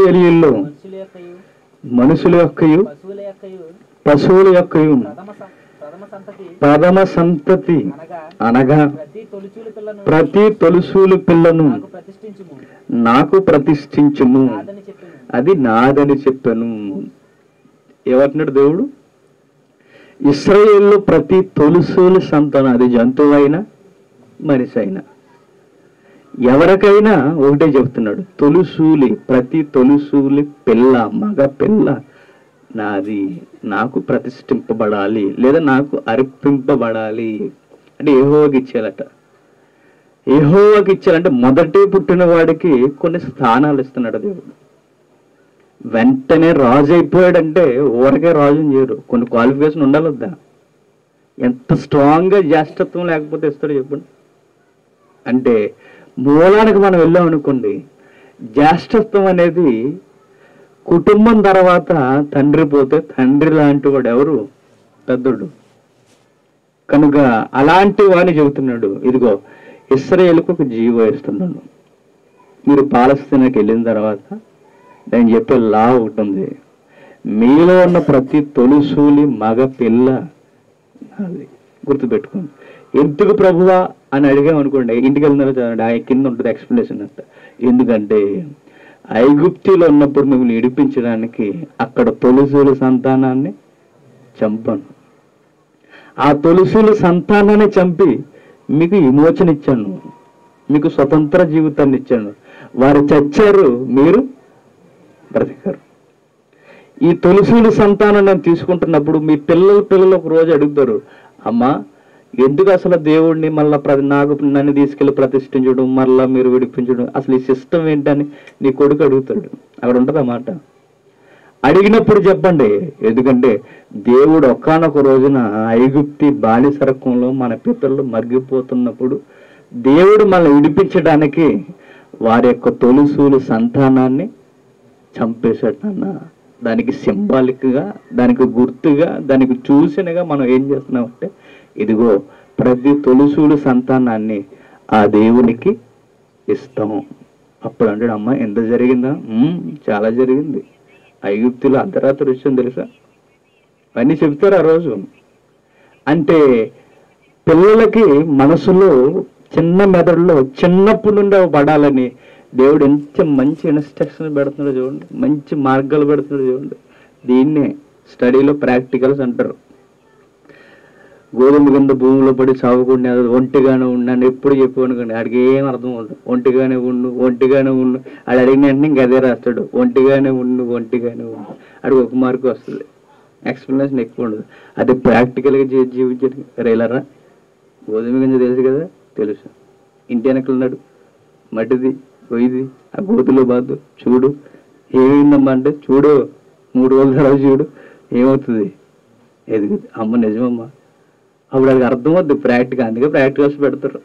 ఇస్రాయేలీల్లో మనుషుల యొక్కయు మనుషుల యొక్కయు పశువుల యొక్కయు పశువుల యొక్కయు ప్రథమ సం- ప్రథమ సంతతి ప్రథమ సంతతి అనగా అనగా ప్రతి తొలిచూలు పిల్లను ప్రతి తొలుసూలు పిల్లను నాకు ప్రతిష్ఠించుము నాకు ప్రతిష్ఠించుము కాదని చెప్పాను అది నాదని చెప్పాను ఏమంటున్నాడు దేవుడు ఇస్రాయేల్లో ప్రతి తొలుసూలు సంతానం అది జంతువు అయినా మనిషి అయినా ఎవరికైనా ఒకటే చెప్తున్నాడు తొలుసూలి ప్రతి తొలుసూలి పిల్ల మగ పిల్ల నాది నాకు ప్రతిష్ఠింపబడాలి లేదా నాకు అర్పింపబడాలి అంటే ఏహోకి ఇచ్చేయాలట ఏహోవాకి ఇచ్చారంటే మొదటి పుట్టిన వాడికి కొన్ని స్థానాలు ఇస్తున్నాడు దేవుడు వెంటనే రాజు అయిపోయాడంటే ఊరకే రాజుని చేయరు కొన్ని క్వాలిఫికేషన్ ఉండాలి వద్దా ఎంత స్ట్రాంగ్గా జ్యేష్ఠత్వం లేకపోతే ఇస్తాడు చెప్పండి అంటే మూలానికి మనం వెళ్ళాం అనుకోండి జ్యేష్ఠత్వం అనేది కుటుంబం తర్వాత తండ్రి పోతే తండ్రి లాంటి వాడు ఎవరు పెద్దోడు కనుక అలాంటి వాడిని చెబుతున్నాడు ఇదిగో ఇస్రాయేల్కు ఒక జీవో ఇస్తున్నాను మీరు పాలస్తీనాకి వెళ్ళిన తర్వాత నేను చెప్పే లా ఒకటి ఉంది మీలో ఉన్న ప్రతి తొలుసూలి మగ పిల్ల అది గుర్తుపెట్టుకోండి ఎందుకు ప్రభువా అని అడిగామనుకోండి ఇంటికి వెళ్ళినారో చదవండి ఆ కింద ఉంటుంది ఎక్స్ప్లెనేషన్ అంతా ఎందుకంటే ఐగుప్తిలో ఉన్నప్పుడు మిమ్మల్ని ఇడిపించడానికి అక్కడ తొలుసూలు సంతానాన్ని చంపాను ఆ తొలుసులు సంతానాన్ని చంపి మీకు విమోచన ఇచ్చాను మీకు స్వతంత్ర జీవితాన్ని ఇచ్చాను వారు చచ్చారు మీరు బ్రతికారు ఈ తొలుసులు సంతానం నేను తీసుకుంటున్నప్పుడు మీ పిల్లల పిల్లలు ఒక రోజు అడుగుతారు అమ్మా ఎందుకు అసలు దేవుడిని మళ్ళీ ప్రతి నాకు నన్ను తీసుకెళ్లి ప్రతిష్ఠించడం మళ్ళా మీరు విడిపించడం అసలు ఈ సిస్టమ్ ఏంటని నీ కొడుకు అడుగుతాడు అక్కడ ఉంటుంది మాట అడిగినప్పుడు చెప్పండి ఎందుకంటే దేవుడు ఒకానొక రోజున ఐగుప్తి బానిసరకంలో మన పితరులు మగ్గిపోతున్నప్పుడు దేవుడు మనల్ని విడిపించడానికి వారి యొక్క తొలుసూలు సంతానాన్ని చంపేశాడన్న దానికి సింబాలిక్గా దానికి గుర్తుగా దానికి చూసినగా మనం ఏం చేస్తున్నామంటే ఇదిగో ప్రతి తొలుసూలు సంతానాన్ని ఆ దేవునికి ఇస్తాం అప్పుడు అంటాడు అమ్మ ఎంత జరిగిందా "ఉమ్, చాలా జరిగింది ఐగుప్తులో అర్ధరాత్రి విషయం తెలుసా అవన్నీ చెప్తారు ఆ రోజు అంటే పిల్లలకి మనసులో చిన్న మెదడులో చిన్నప్పటి నుండి అవి పడాలని దేవుడు ఎంత మంచి ఇన్స్ట్రక్షన్ పెడుతున్నాడు చూడండి మంచి మార్గాలు పెడుతున్నాడు చూడండి దీన్నే స్టడీలో ప్రాక్టికల్స్ అంటారు గోధుమ కింద భూమిలో పడి చావుకుండా ఒంటిగానే ఉన్నాను ఎప్పుడు చెప్పాను కానీ ఆడికి ఏం అర్థం ఉండదు ఒంటిగానే ఉండు ఒంటిగానే ఉండు ఆడు అడిగిన వెంటనే ఇంకా అదే రాస్తాడు ఒంటిగానే ఉండు ఒంటిగానే ఉండు ఆడికి ఒక మార్కు వస్తుంది ఎక్స్ప్లెనేషన్ ఎక్కువ ఉండదు అది ప్రాక్టికల్గా జీ జీవించడం రేలరా గోధుమ గింజ తెలుసు కదా తెలుసు ఇంటి వెనకలు ఉన్నాడు మట్టిది పొయ్యిది ఆ గోతులో బాదు చూడు ఏమైందమ్మా అంటే చూడు మూడు రోజుల తర్వాత చూడు ఏమవుతుంది ఎదుగు అమ్మ నిజమమ్మా అప్పుడు అది అర్థమవుద్ది ప్రాక్టికల్ అందుకే ప్రాక్టికల్స్ పెడతారు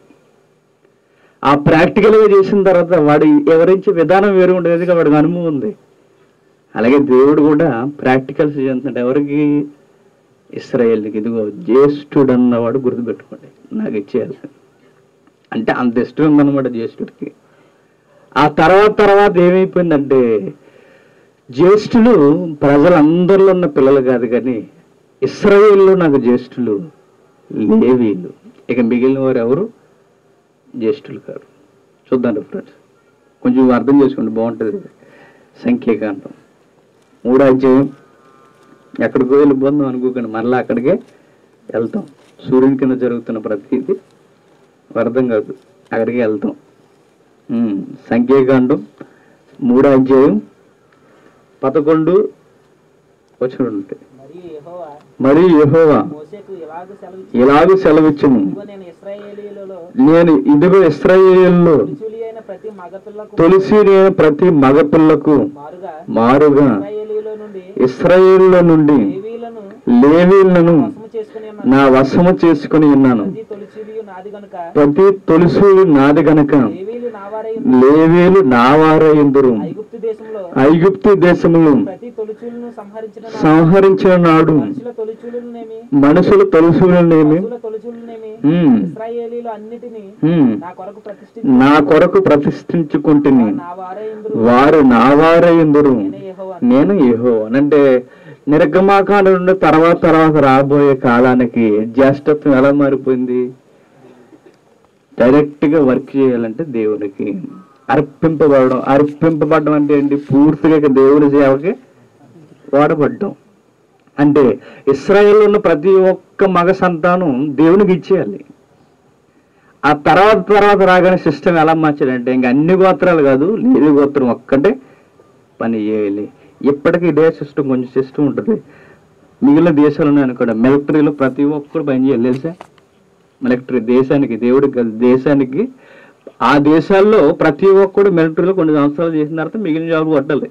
ఆ ప్రాక్టికల్గా చేసిన తర్వాత వాడు ఎవరించే విధానం వేరు ఉంటుంది ఎందుకంటే వాడికి అనుభవం ఉంది అలాగే దేవుడు కూడా ప్రాక్టికల్స్ చేస్తున్నాడు ఎవరికి ఇస్రాయేల్కి ఇదిగో జ్యేష్ఠుడు అన్నవాడు గుర్తుపెట్టుకోండి నాకు ఇచ్చేయాలి అంటే అంత ఇష్టం ఉందన్నమాట జ్యేష్ఠుడికి ఆ తర్వాత తర్వాత ఏమైపోయిందంటే జ్యేష్ఠులు ప్రజలందరిలో ఉన్న పిల్లలు కాదు కానీ ఇస్రాయేల్లో నాకు జ్యేష్ఠులు లేవీలు ఇక మిగిలిన వారు ఎవరు జ్యేష్ఠులు కాదు చూద్దాం ఫ్రెండ్స్ కొంచెం అర్థం చేసుకోండి బాగుంటుంది సంఖ్యాకాండం మూడో అధ్యాయం ఎక్కడికో వెళ్ళిపోదాం అనుకోకండి మరలా అక్కడికే వెళ్తాం సూర్యుని కింద జరుగుతున్న ప్రతిదీ అర్థం కాదు అక్కడికి వెళ్తాం ఉమ్, సంఖ్యాకాండం మూడో అధ్యాయం పదకొండు వచ్చిన ఉంటాయి మరియు యెహోవా మరి యెహోవా మోసేకు ఇలాగ సెలవు ఇలాగ సెలవిచ్చును ఇదిగో నేను ఇస్రాయేలీలలో నేను ఇదిగో ఇస్రాయేల్లో రుచులి అయిన ప్రతి మగపిల్లకు తులసి నేను ప్రతి మగపిల్లకు మారుగా మారుగా ఇస్రాయేలీలో నుండి ఇస్రాయేల్లో నుండి లేవీలను లేవీలను వశము చేసుకుని ఉన్నాను నా వశము చేసుకుని ఉన్నాను ప్రతి తొలిచిలియు నాది గనుక ప్రతి తొలుసు నాది గనక లేవీలు నావారై లేవీలు నా వారయిందురు ఐగుప్తు దేశంలో ఐగుప్తు దేశములు ప్రతి తొలిచూలును సంహరించిన నాడు సంహరించిన నాడు మనుషుల తొలిచూలునేమి మనుషుల తొలుసులనేమి పశువుల తొలిచూలునేమి ఉమ్, ఇస్రాయేలీలు అన్నిటిని ఉమ్, నా కొరకు ప్రతిష్ఠించి నా కొరకు ప్రతిష్ఠించుకుంటుని నా వారై ఇందురు వారు నా వారయిందురు నేనే యెహోవాను. నేను ఏహో అంటే నిర్గమాకాండ నుండి తర్వాత తర్వాత రాబోయే కాలానికి జ్యేష్ఠత్వం ఎలా మారిపోయింది డైరెక్ట్ గా వర్క్ చేయాలంటే దేవునికి అర్పింపబడడం అర్పింపబడడం అంటే ఏంటి పూర్తిగా ఇక దేవుని సేవకి వాడబడ్డం అంటే ఇస్రాయేల్లో ఉన్న ప్రతి ఒక్క మగ సంతానం దేవునికి ఇచ్చేయాలి ఆ తర్వాత తర్వాత రాగానే సిస్టమ్ ఎలా మార్చాడంటే ఇంక అన్ని గోత్రాలు కాదు లేవి గోత్రం ఒక్కటే పని చేయాలి ఇప్పటికీ ఇదే సిస్టమ్ కొంచెం సిస్టమ్ ఉంటుంది మిగిలిన దేశాలు ఉన్నాయి అనుకోండి మిలిటరీలో ప్రతి ఒక్కరు పని చేయాలి తెలుసా మిలిటరీ దేశానికి దేవుడికి కాదు, దేశానికి ఆ దేశాల్లో ప్రతి ఒక్కడు మిలిటరీలో కొన్ని సంవత్సరాలు చేసిన తర్వాత మిగిలిన జాబ్ కొట్టాలి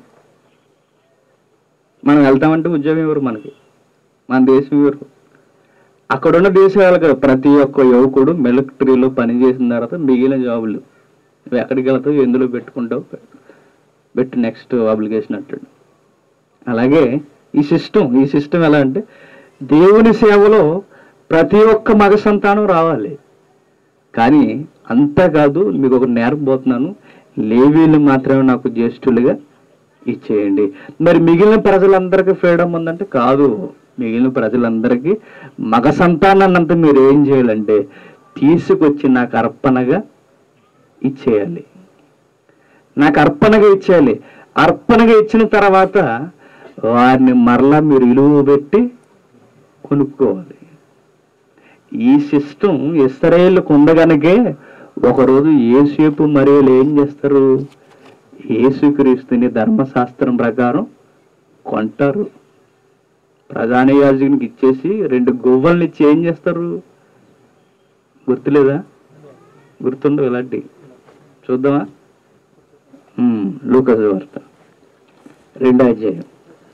మనం వెళ్తామంటే ఉద్యోగం ఇవ్వరు మనకి మన దేశం ఇవ్వరు అక్కడ ఉన్న దేశాలకు ప్రతి ఒక్క యువకుడు మిలిటరీలో పని చేసిన తర్వాత మిగిలిన జాబులు నువ్వు ఎక్కడికి వెళ్తావు ఎందులో పెట్టుకుంటావు పెట్టు నెక్స్ట్ అప్లికేషన్ అంటాడు అలాగే ఈ సిస్టమ్ ఈ సిస్టమ్ ఎలా అంటే దేవుని సేవలో ప్రతి ఒక్క మగ సంతానం రావాలి కానీ అంతా కాదు మీకు ఒక నేర్పబోతున్నాను లేవీలు మాత్రమే నాకు జ్యేష్ఠులుగా ఇచ్చేయండి మరి మిగిలిన ప్రజలందరికీ ఫ్రీడమ్ ఉందంటే కాదు మిగిలిన ప్రజలందరికీ మగ సంతానాన్నంతా మీరు ఏం చేయాలంటే తీసుకొచ్చి నాకు అర్పణగా ఇచ్చేయాలి నాకు అర్పణగా ఇచ్చేయాలి అర్పణగా ఇచ్చిన తర్వాత వారిని మరలా మీరు విలువ పెట్టి కొనుక్కోవాలి ఈ సిస్టమ్ ఇస్రాయేళ్ళకు ఉండగనకే ఒకరోజు ఏసేపు మరియలు ఏం చేస్తారు యేసుక్రీస్తుని ధర్మశాస్త్రం ప్రకారం కొంటారు ప్రధాన యాజకునికి ఇచ్చేసి రెండు గువ్వల్ని ఇచ్చి ఏం చేస్తారు గుర్తులేదా గుర్తుండవు ఇలాంటి చూద్దామా ఉమ్, లూకాసు వార్త రెండో అధ్యాయం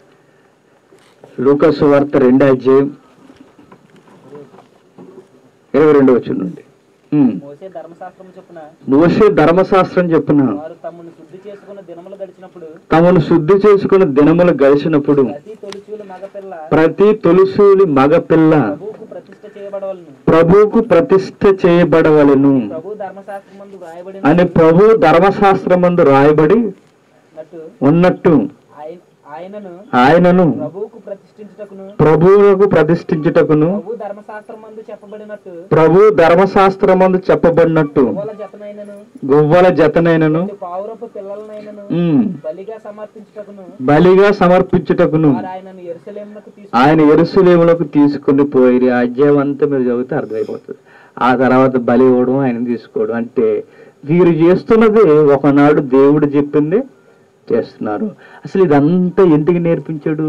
లూకాసు వార్త రెండో అధ్యాయం ఇరవై రెండు వచ్చిన నుండి ఉమ్. మోసే ధర్మశాస్త్రం చొప్పున మోసే ధర్మశాస్త్రం చెప్పున వారు తమను శుద్ధి చేసుకున్న దినములు గడిచినప్పుడు తమను శుద్ధి చేసుకున్న దినములు గడిచినప్పుడు ప్రతి తొలిచూలు మగపిల్ల ప్రతి తొలుసూలి మగపిల్ల ప్రభువుకు ప్రతిష్ఠ చేయబడవలను ప్రభువుకు ప్రతిష్ఠ చేయబడవలెను ప్రభు ధర్మశాస్త్రం మందు రాయబడిన అని ప్రభు ధర్మశాస్త్రమందు రాయబడి నట్టు ఉన్నట్టు ఆయ- ఆయనను ఆయనను ప్రభువుకు ప్రతిష్ఠించుటకును ప్రభువులకు ప్రతిష్ఠించుటకును ప్రభు ధర్మశాస్త్రం మందు చెప్పబడినట్టు ప్రభు ధర్మశాస్త్రమందు చెప్పబడినట్టు గోల జతనైనను గువ్వల జతనైనను ప్రతి పావురపు పిల్లలనైనను ఉమ్, బలిగా సమర్పించుటకును బలిగా సమర్పించుటకును వారు ఆయనను ఎరుసలేమునకు తీసుకు ఆయన ఎరుసలేములకు తీసుకుని పోయి ఆ అధ్యాయం అంతా మీరు చదివితే అర్థమైపోతుంది ఆ తర్వాత బలి ఇవ్వడం ఆయన తీసుకోవడం అంటే వీరు చేస్తున్నది ఒకనాడు దేవుడు చెప్పింది చేస్తున్నారు అసలు ఇదంతా ఎందుకు నేర్పించాడు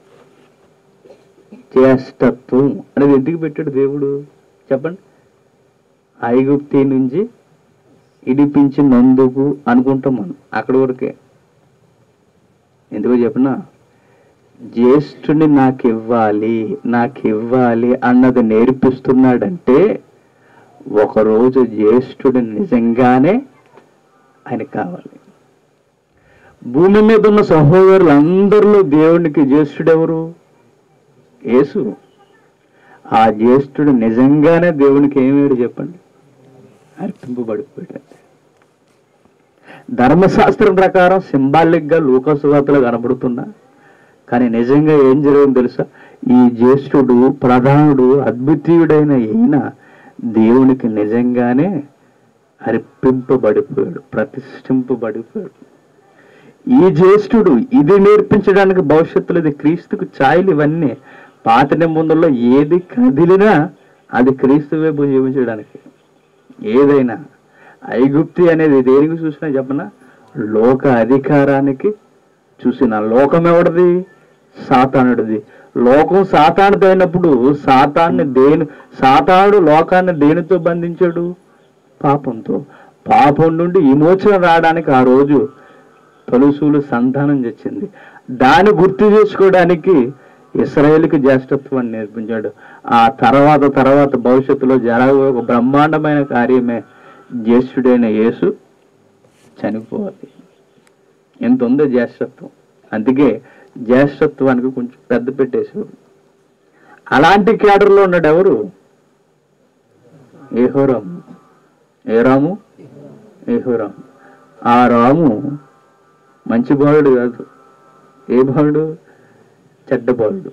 జ్యేష్ఠత్వం అనేది ఎందుకు పెట్టాడు దేవుడు చెప్పండి ఐగుప్తి నుంచి ఇడిపించినందుకు అనుకుంటాం మనం అక్కడి వరకే ఎందుకో చెప్పనా జ్యేష్ఠుని నాకు ఇవ్వాలి నాకు ఇవ్వాలి అన్నది నేర్పిస్తున్నాడంటే ఒకరోజు జ్యేష్ఠుడు నిజంగానే ఆయనకు కావాలి భూమి మీద ఉన్న సహోదరులందరిలో దేవునికి జ్యేష్ఠుడెవరు యేసు ఆ జ్యేష్ఠుడు నిజంగానే దేవునికి ఏమేడు చెప్పండి అర్పింపబడిపోయాడు ధర్మశాస్త్రం ప్రకారం సింబాలిక్ గా లోకసువార్తలు కనబడుతున్నా కానీ నిజంగా ఏం జరిగింది తెలుసా ఈ జ్యేష్ఠుడు ప్రధానుడు అద్వితీయుడైన ఈయన దేవునికి నిజంగానే అర్పింపబడిపోయాడు ప్రతిష్ఠింపబడిపోయాడు ఈ జ్యేష్ఠుడు ఇది నేర్పించడానికి భవిష్యత్తులో ఇది క్రీస్తుకు ఛాయలు ఇవన్నీ పాత నిబంధనలో ఏది కదిలినా అది క్రీస్తు వైపు జీవించడానికి ఏదైనా ఐగుప్తి అనేది దేనికి చూసినా చెప్పనా లోక అధికారానికి చూసిన లోకం ఎవడిది సాతానుడిది లోకం సాతానుదైనప్పుడు సాతాన్ని దేని సాతానుడు లోకాన్ని దేనితో బంధించాడు పాపంతో పాపం నుండి విమోచన రావడానికి ఆ రోజు తొలుసులు సంతానం తెచ్చింది దాన్ని గుర్తు చేసుకోవడానికి ఇస్రాయేల్కి జ్యేష్ఠత్వాన్ని నేర్పించాడు ఆ తర్వాత తర్వాత భవిష్యత్తులో జరగబోయే ఒక బ్రహ్మాండమైన కార్యమే జ్యేష్ఠుడైన యేసు చనిపోవాలి ఎంత ఉందో జ్యేష్ఠత్వం అందుకే జ్యేష్ఠత్వానికి కొంచెం పెద్ద పెట్టేశారు అలాంటి క్యాడర్లో ఉన్నాడు ఎవరు ఏహోరాము ఏ రాము ఏహోరాము ఆ రాము మంచి బాలుడు కాదు ఏ బాలుడు చెడ్డ బాలుడు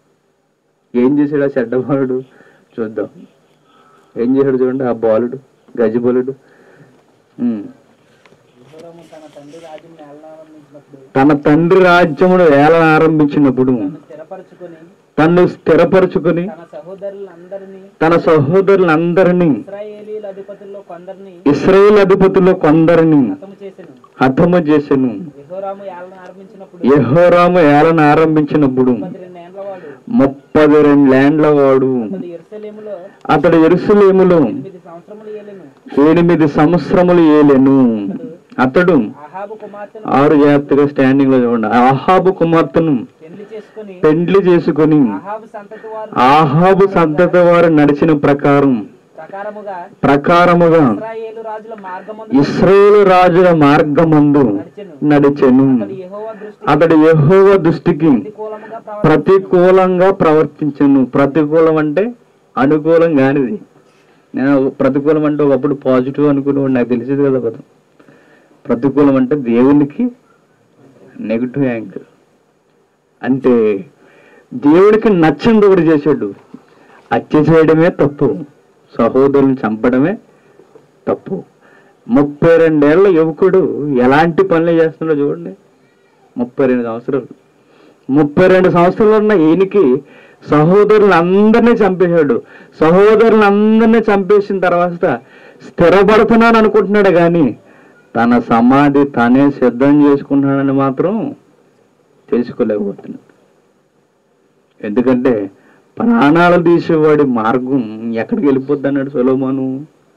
ఏం చేశాడు ఆ చెడ్డ బాలుడు చూద్దాం ఏం చేశాడు చూడండి ఆ బాలుడు గజబలుడు ఉమ్. యెహోరాము తన తండ్రి రాజ్యం నేలనారంభించినప్పుడు తన తండ్రి రాజ్యమును ఏలన ఆరంభించినప్పుడు తను స్థిరపరచుకొని తన్ను స్థిరపరచుకుని తన సహోదరులందరినీ తన సహోదరులందరినీ ఇస్రాయేలీల అధిపతుల్లో కొందరిని ఇస్రాయేల్ అధిపతుల్లో కొందరిని హతము చేసెను హతము చేసెను యెహోరాము ఏలన ఆరంభించినప్పుడు యెహోరాము ఏలన ఆరంభించినప్పుడు పద్దెనిమిది ఏండ్ల వాడు ముప్పది రెండేండ్ల వాడు అతడు ఎరుసలేములో అతడు ఎరుసలేములో ఎనిమిది సంవత్సరములు ఏలెను ఎనిమిది సంవత్సరములు ఏలెను అతడు అహాబు కుమార్తెను ఆరు జాగ్రత్తగా స్టాండింగ్ లో చూడండి ఆహాబు కుమార్తెను పెళ్లి చేసుకుని పెండ్లి చేసుకుని అహాబు సంతతి వారు ఆహాబు సంతతి వారు నడిచిన ప్రకారం ప్రకారముగా ప్రకారముగా ఇస్రాయేలు రాజుల మార్గమందు ఇస్రాయేలు రాజుల మార్గమందు నడిచెను నడిచెను అతడు యెహోవా దృష్టి అతడు యెహోవా దృష్టికి ప్రతికూలముగా ప్రవర్తించెను. ప్రతికూలంగా ప్రవర్తించను ప్రతికూలం అంటే అనుకూలం కానిది నేను ప్రతికూలం అంటే ఒకప్పుడు పాజిటివ్ అనుకునేవాడు నాకు తెలిసేది కదా కదా ప్రతికూలం అంటే దేవునికి నెగిటివ్ యాంగిల్ అంటే దేవుడికి నచ్చింది ఒకటి చేశాడు హత్య చేయడమే తప్పు సహోదరుని చంపడమే తప్పు ముప్పై రెండేళ్ల యువకుడు ఎలాంటి పనులు చేస్తున్నాడో చూడండి ముప్పై రెండు సంవత్సరాలు ముప్పై రెండు సంవత్సరాలు ఉన్న ఈయనకి సహోదరులందరినీ చంపేశాడు సహోదరులందరినీ చంపేసిన తర్వాత స్థిరపడుతున్నాను అనుకుంటున్నాడు కానీ తన సమాధి తనే సిద్ధం చేసుకుంటున్నాడని మాత్రం తెలుసుకోలేకపోతున్నాడు ఎందుకంటే ప్రాణాలు తీసేవాడి మార్గం ఎక్కడికి వెళ్ళిపోద్ది అన్నాడు సొలోమోను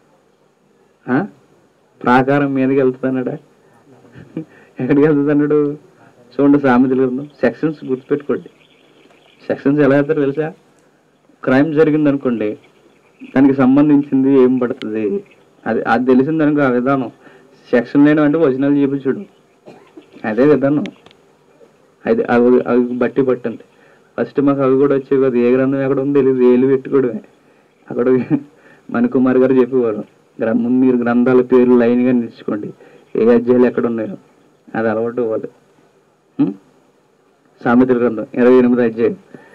ఆ? ప్రాకారం మీదకి వెళ్తున్నాడా ఎక్కడికి వెళ్తున్నాడు చూడండి సామెతలు గ్రంథం సెక్షన్స్ గుర్తుపెట్టుకోండి సెక్షన్స్ ఎలా వెళ్తారో తెలుసా క్రైమ్ జరిగింది అనుకోండి దానికి సంబంధించింది ఏం పడుతుంది అది అది తెలిసింది అనుకో ఆ విధానం సెక్షన్ లేని అంటే వచనాలు చూపించుడు అదే విధానం అది అవి అవి బట్టి పట్టండి ఫస్ట్ మాకు అవి కూడా వచ్చేవి కదా ఏ గ్రంథం ఎక్కడ ఉందో తెలియదు ఏలు పెట్టుకోవడమే అక్కడ మణికుమార్ గారు చెప్పేవారు గ్రంథం మీరు గ్రంథాల పేర్లు లైన్గా నిలుచుకోండి ఏ అధ్యాయులు ఎక్కడ ఉన్నాయో అది అలవాటు అవ్వదు ఉం? సామెతల గ్రంథం ఇరవై ఎనిమిది అధ్యాయం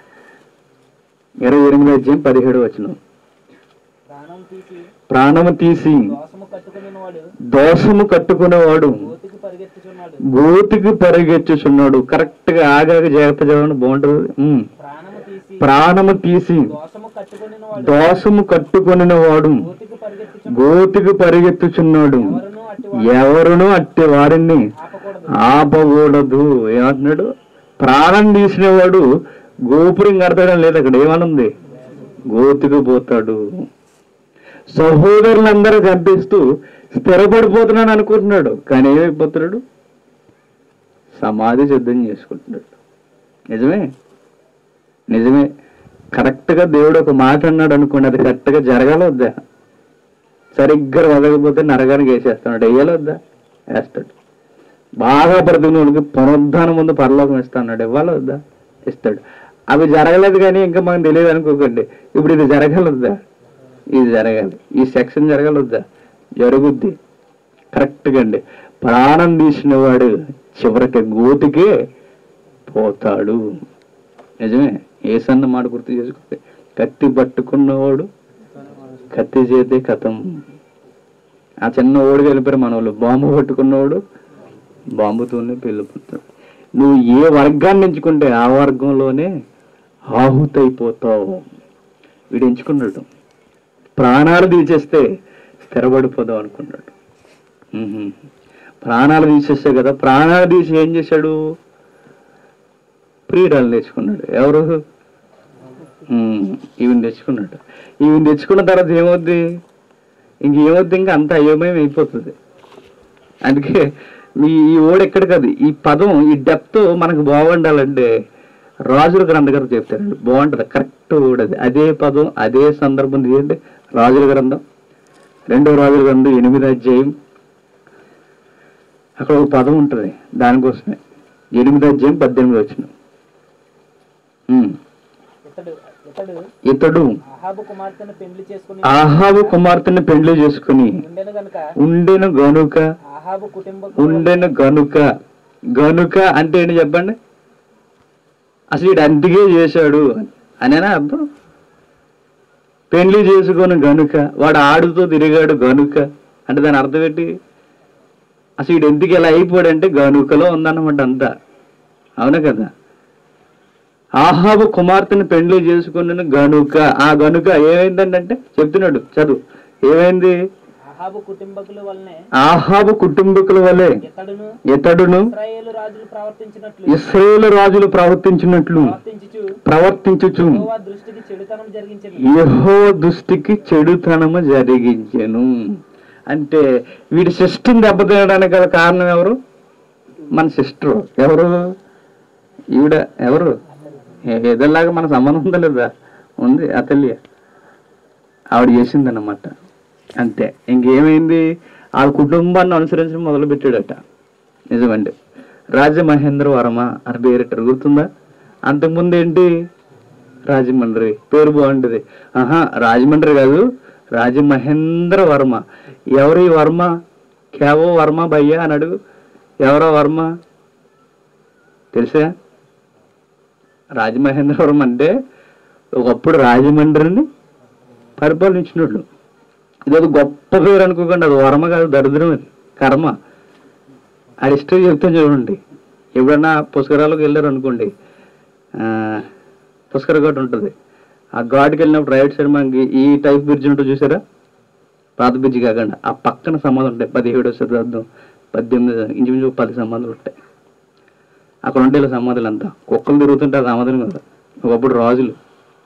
ఇరవై ఎనిమిది అధ్యాయం పదిహేడు వచ్చిన ప్రాణం తీసి ప్రాణము తీసి దోషము కట్టుకుని వాడు దోషము కట్టుకునేవాడు గోతికి పరిగెత్తుచున్నాడు గోతికి పరిగెచ్చుచున్నాడు కరెక్ట్ గా ఆగాక జాగ్రత్త చదవండి బాగుంటుంది ఉం. ప్రాణము తీసి ప్రాణము తీసి దోషము కట్టుకుని వాడు దోషము కట్టుకొనిన వాడు గోతికి పరిగెత్తుచున్నాడు గోతికి పరిగెత్తుచున్నాడు ఎవరును అట్టి ఎవరును అట్టి వారిని ఆపకూడదు ఆపకూడదు ఏమంటున్నాడు ప్రాణం తీసినవాడు గోపురం కడతాడని లేదు అక్కడ ఏమనుంది గోతికి పోతాడు సహోదరులందరూ కనిపిస్తూ స్థిరపడిపోతున్నాడు అనుకుంటున్నాడు కానీ ఏమైపోతున్నాడు సమాధి సిద్ధం చేసుకుంటున్నాడు నిజమే నిజమే కరెక్ట్గా దేవుడు ఒక మాట అన్నాడు అనుకోండి అది కరెక్ట్గా జరగాల వద్దా సరిగ్గా వదలకపోతే నరగానికి వేసేస్తాడు వేయాలి వద్దా వేస్తాడు బాగా బ్రతికినోడికి పునరుద్ధానం ముందు పరలోకం ఇస్తాడు ఇవ్వాలి వద్దా ఇస్తాడు అవి జరగలేదు కానీ ఇంకా మనకు తెలియదు అనుకోకండి ఇప్పుడు ఇది జరగలొద్దా ఇది జరగాలి ఈ సెక్షన్ జరగలొద్దా జరుగుద్ది కరెక్ట్గా అండి ప్రాణం తీసిన వాడు చివరికి గోతికే పోతాడు నిజమే ఏ సన్న మాట గుర్తు చేసుకుంటే కత్తి పట్టుకున్నవాడు కత్తి చేతే కథం ఆ చిన్న ఓడికి వెళ్ళిపోయారు మన వాళ్ళు బాంబు పట్టుకున్నవాడు బాంబుతోనే పెళ్ళిపోతాడు నువ్వు ఏ వర్గాన్ని ఎంచుకుంటే ఆ వర్గంలోనే ఆహుతైపోతావు వీడు ఎంచుకున్నాడు ప్రాణాలు తీసేస్తే స్థిరపడిపోదాం అనుకున్నాడు ఉహుం. ప్రాణాలు తీసేస్తే కదా ప్రాణాలు తీసి ఏం చేశాడు ప్రియురాలు తెచ్చుకున్నాడు ఎవరు ఉమ్, ఈవిని తెచ్చుకున్నాడు ఈవిని తెచ్చుకున్న తర్వాత ఏమవుద్ది ఇంకేమవుద్ది ఇంకా అంత అయోమయం అయిపోతుంది అందుకే మీ ఈ ఓడ ఎక్కడ కాదు ఈ పదం ఈ డెప్త్ మనకు బాగుండాలంటే రాజుల గ్రంథం గారు చెప్తారండి బాగుంటుంది కరెక్ట్ ఓడది అదే పదం అదే సందర్భం తీయండి రాజుల గ్రంథం రెండో రాజుల గ్రంథం ఎనిమిది అధ్యాయం అక్కడ ఒక పదం ఉంటుంది దానికోసమే ఎనిమిది అధ్యాయం పద్దెనిమిది వచ్చిన ఇతడు ఇతడు ఇతడు అహాబు కుమార్తెను పెళ్లి చేసుకుని ఆహాబు కుమార్తెని పెళ్లి చేసుకుని ఉండెను గనుక ఉండెను గనుక అహాబు కుటుంబం ఉండెను గనుక గనుక అంటే ఏంటి చెప్పండి అసలు వీడు అందుకే చేశాడు అనేనా అర్థం పెళ్లి చేసుకొని గనుక వాడు ఆడుతూ తిరిగాడు గనుక అంటే దాని అర్థం ఏంటి అసలు వీడు ఎందుకు ఇలా అయిపోయాడంటే గనుకలో ఉందన్నమాట అంతా అవునా కదా ఆహాబు కుమార్తెను పెళ్లి చేసుకున్న గనుక ఆ గనుక ఏమైందంటే చెప్తున్నాడు చదువు ఏమైంది అహాబు కుటుంబకుల వల్లనే ఆహాబు కుటుంబకుల వలె ఇతడును ఇతడును ఇస్రాయేలు రాజులు ప్రవర్తించినట్లు ఇస్రాయేల్ రాజులు ప్రవర్తించినట్లు ప్రవర్తించుచు ప్రవర్తించుచు యెహోవా దృష్టికి చెడుతనం జరిగించింది యహో దృష్టికి చెడుతనము జరిగించెను అంటే వీడి సిస్టమ్ దెబ్బతినడానికి గల కారణం ఎవరు మన సిస్టర్ ఎవరు ఈవిడ ఎవరు ఏ- ఏదోలాగా మన సంబంధం ఉందా లేదా ఉంది ఆ తల్లి ఆవిడ చేసిందన్నమాట అంతే ఇంకేమైంది ఆ కుటుంబాన్ని అనుసరించడం మొదలు పెట్టాడట నిజమండి రాజమహేంద్ర వర్మ అని పేరెట్టారు గుర్తుందా అంతకుముందు ఏంటి రాజమండ్రి పేరు బాగుంటుంది ఆహా రాజమండ్రి కాదు రాజమహేంద్ర వర్మ ఎవరు ఈ వర్మ కేవో వర్మ భయ్యా అని అడుగు ఎవరో వర్మ తెలుసా రాజమహేంద్రవరం అంటే ఒకప్పుడు రాజమండ్రిని పరిపాలించినట్లు ఇది ఒక గొప్ప పేరు అనుకోకండి అది వర్మ కాదు దరిద్రం అది కర్మ ఆ హిస్టరీ చెప్తాను చూడండి ఎప్పుడన్నా పుష్కరాలకు వెళ్ళారు అనుకోండి ఆ, పుష్కర ఘాట్ ఉంటుంది ఆ ఘాట్కి వెళ్ళినప్పుడు రైట్ సైడ్ మనకి ఈ టైప్ బ్రిడ్జ్ ఉంటుంది చూసారా పాత బ్రిడ్జ్ కాకుండా ఆ పక్కన సమాధులు ఉంటాయి పదిహేడో శతాబ్దం పద్దెనిమిది ఇంచుమించు ఒక పది సమాధులు ఉంటాయి అక్కడ ఉంటే ఇలా సమాధులు అంతా కుక్కలు తిరుగుతుంటే ఆ సమాధులు కదా ఒకప్పుడు రాజులు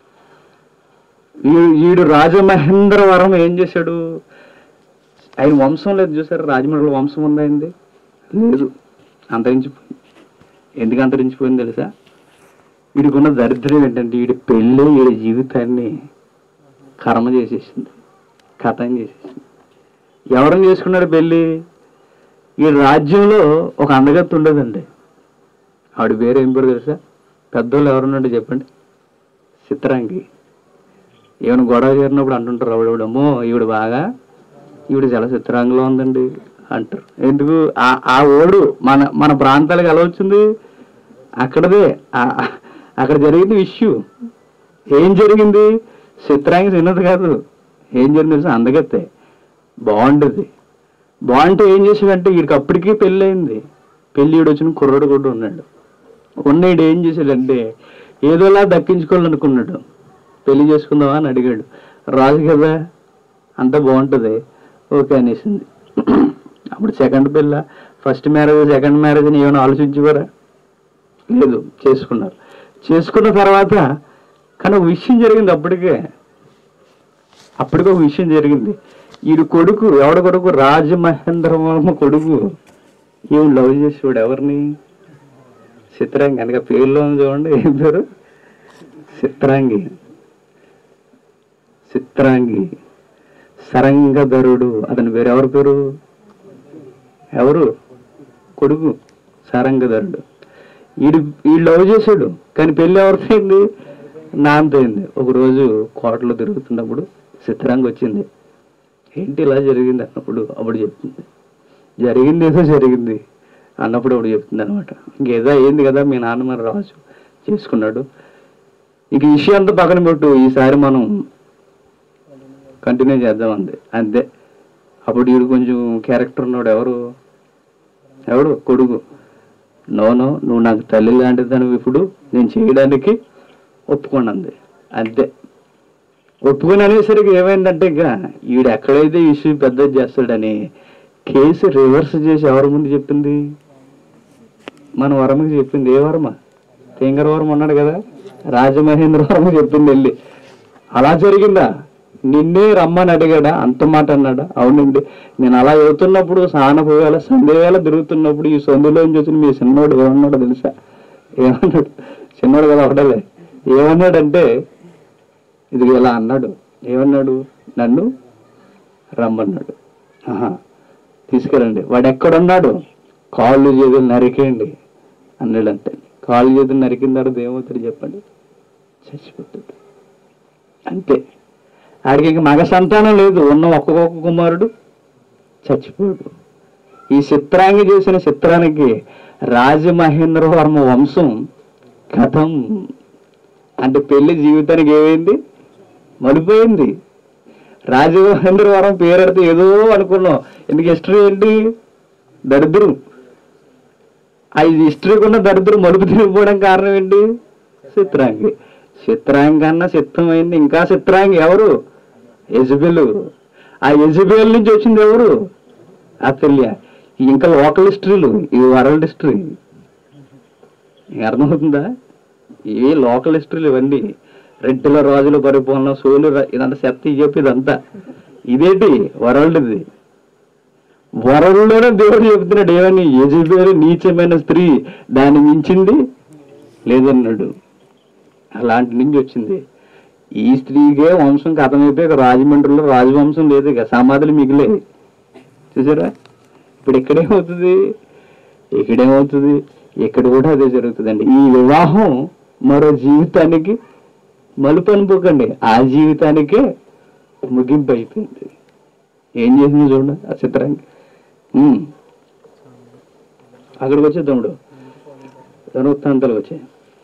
ఈ- ఈడు రాజమహేంద్రవరం ఏం చేశాడు ఆయన వంశం లేదు చూసారు రాజమండ్రిలో వంశం ఉందా అయింది లేదు అంతరించిపోయింది ఎందుకు అంతరించిపోయింది తెలుసా వీడికున్న దరిద్రం ఏంటంటే వీడి పెళ్ళి వీడి జీవితాన్ని కర్మ చేసేసింది కథం చేసేసింది ఎవరిని చేసుకున్నాడు పెళ్ళి ఈ రాజ్యంలో ఒక అందగత్తు ఉండదండి ఆవిడ పేరు ఏం పేరు తెలుసా పెద్దోళ్ళు ఎవరున్నాడో చెప్పండి చిత్రాంగి ఏమైనా గొడవ చేరినప్పుడు అంటుంటారు ఆవిడమ్మో ఈవిడ బాగా ఈవిడ చాలా చిత్రాంగంలో ఉందండి అంటారు ఎందుకు ఆ ఆ ఓడు మన మన ప్రాంతాలకు ఎలా వచ్చింది అక్కడదే ఆ- అక్కడ జరిగింది ఇష్యూ ఏం జరిగింది చిత్రాంగి చిన్నది కాదు ఏం జరిగింది తెలుసా అందగత్తే బాగుంటుంది బాగుంటే ఏం చేసాడంటే వీడికి అప్పటికీ పెళ్ళి అయింది పెళ్ళి ఈడు వచ్చిన కుర్రాడు కూడా ఉన్నాడు ఉన్నీడు ఏం చేశాడంటే ఏదోలా దక్కించుకోవాలనుకున్నాడు పెళ్లి చేసుకుందామా అని అడిగాడు రాజు కదా అంతా బాగుంటుంది ఓకే అనేసింది అప్పుడు సెకండ్ పిల్ల ఫస్ట్ మ్యారేజ్ సెకండ్ మ్యారేజ్ అని ఏమైనా ఆలోచించుకోరా లేదు చేసుకున్నారు చేసుకున్న తర్వాత కానీ ఒక విషయం జరిగింది అప్పటికే అప్పటికే ఒక విషయం జరిగింది ఈడు కొడుకు ఎవడ కొడుకు రాజమహేంద్రవర్మ కొడుకు ఈవిడ లవ్ చేసేవాడు ఎవరిని చిత్రాంగి అనగా పేరులో ఉంది చూడండి ఏం పేరు చిత్రాంగి చిత్రాంగి సరంగధరుడు అతని పేరు ఎవరి పేరు ఎవరు కొడుకు సరంగధరుడు వీడు వీడు లవ్ చేశాడు కానీ పెళ్ళి ఎవరితో అయింది నాన్నతో అయింది ఒకరోజు కోటలో తిరుగుతున్నప్పుడు చిత్రాంగి వచ్చింది ఏంటి ఇలా జరిగింది అన్నప్పుడు అప్పుడు చెప్తుంది జరిగింది ఏదో జరిగింది అన్నప్పుడు అప్పుడు చెప్తుంది అనమాట ఇంకేదో అయింది కదా మీ నాన్న మరి రాజు చేసుకున్నాడు ఇంక ఈ విషయం అంతా పక్కన పెట్టు ఈసారి మనం కంటిన్యూ చేద్దాం అంది అంతే అప్పుడు వీడు కొంచెం క్యారెక్టర్ ఉన్నాడు ఎవరు ఎవడు కొడుకు నో నో నువ్వు నాకు తల్లి లాంటిదాను ఇప్పుడు నేను చేయడానికి ఒప్పుకున్నది అంతే ఒప్పుకొని అనేసరికి ఏమైందంటే ఇంకా ఈడు ఎక్కడైతే ఇష్యూ పెద్దది చేస్తాడని కేసు రివర్స్ చేసి ఎవరి ముందు చెప్పింది మన వర్మకి చెప్పింది ఏ వర్మ తేంగర వర్మ ఉన్నాడు కదా రాజమహేంద్ర వర్మ చెప్పింది వెళ్ళి అలా జరిగిందా నిన్నే రమ్మని అడిగాడా అంత మాట అన్నాడా అవునండి నేను అలా వెళ్తున్నప్పుడు సానపోయేలా సందే వేళ తిరుగుతున్నప్పుడు ఈ సందులోంచి వచ్చిన మీ చిన్నోడు ఏమన్నాడో తెలుసా ఏమన్నాడు చిన్నోడు కదా ఒకటలే ఏమన్నాడంటే ఇది ఇలా అన్నాడు ఏమన్నాడు నన్ను రమ్మన్నాడు ఆహా, తీసుకెళ్ళండి వాడు ఎక్కడున్నాడు కాళ్ళు చేతులు నరికేయండి అన్నాడు అంతే కాళ్ళు చేతులు నరికిన తర్వాత ఏమవుతాడు చెప్పండి చచ్చిపోతాడు అంతే ఆడికి ఇంక మగ సంతానం లేదు ఉన్న ఒక్కొక్క కుమారుడు చచ్చిపోయాడు ఈ చిత్రాంగి చేసిన చిత్రానికి రాజమహేంద్రవర్మ వంశం కథం అంటే పెళ్లి జీవితానికి ఏమైంది మలిపోయింది రాజమహేంద్రవరం పేరెడితే ఏదో అనుకున్నాం ఎందుకు హిస్టరీ ఏంటి దరిద్రం ఆ హిస్టరీ ఉన్న దరిద్రం మలుపు తిరిగిపోవడం కారణం ఏంటి చిత్రాంగి చిత్రాంగి కన్నా చిత్రమైంది ఇంకా చిత్రాంగి ఎవరు ఎజబెల్ ఆ ఎజబెల్ నుంచి వచ్చింది ఎవరు ఆ పెళ్ళి ఇంకా లోకల్ హిస్టరీలు ఇది వరల్డ్ హిస్టరీ నీకు అర్థమవుతుందా ఇవి లోకల్ హిస్టరీలు ఇవన్నీ రెడ్డిల రాజుల పరిపాలన సోలు రా- ఇదంతా చెత్త చెప్పి ఇదంతా ఇదేంటి వరల్డ్ ఇది వరల్డ్లోనే దేవుడు చెబుతున్నాడు ఏమని యజబేలు నీచమైన స్త్రీ దాన్ని మించింది లేదన్నాడు అలాంటి నుంచి వచ్చింది ఈ స్త్రీకే వంశం కథమైపోయి ఇక రాజమండ్రిలో రాజవంశం లేదు ఇక సమాధులు మిగిలే చూసారా ఇప్పుడు ఇక్కడేమవుతుంది ఇక్కడేమవుతుంది ఇక్కడ కూడా అదే జరుగుతుందండి ఈ వివాహం మరో జీవితానికి మలుపు అనుకోకండి ఆ జీవితానికే ముగింపు అయిపోయింది ఏం చేసింది చూడండి ఆ చిత్రానికి ఉమ్. అక్కడికి వచ్చే తమ్ముడు ధనవృత్తాంతాలు వచ్చాయి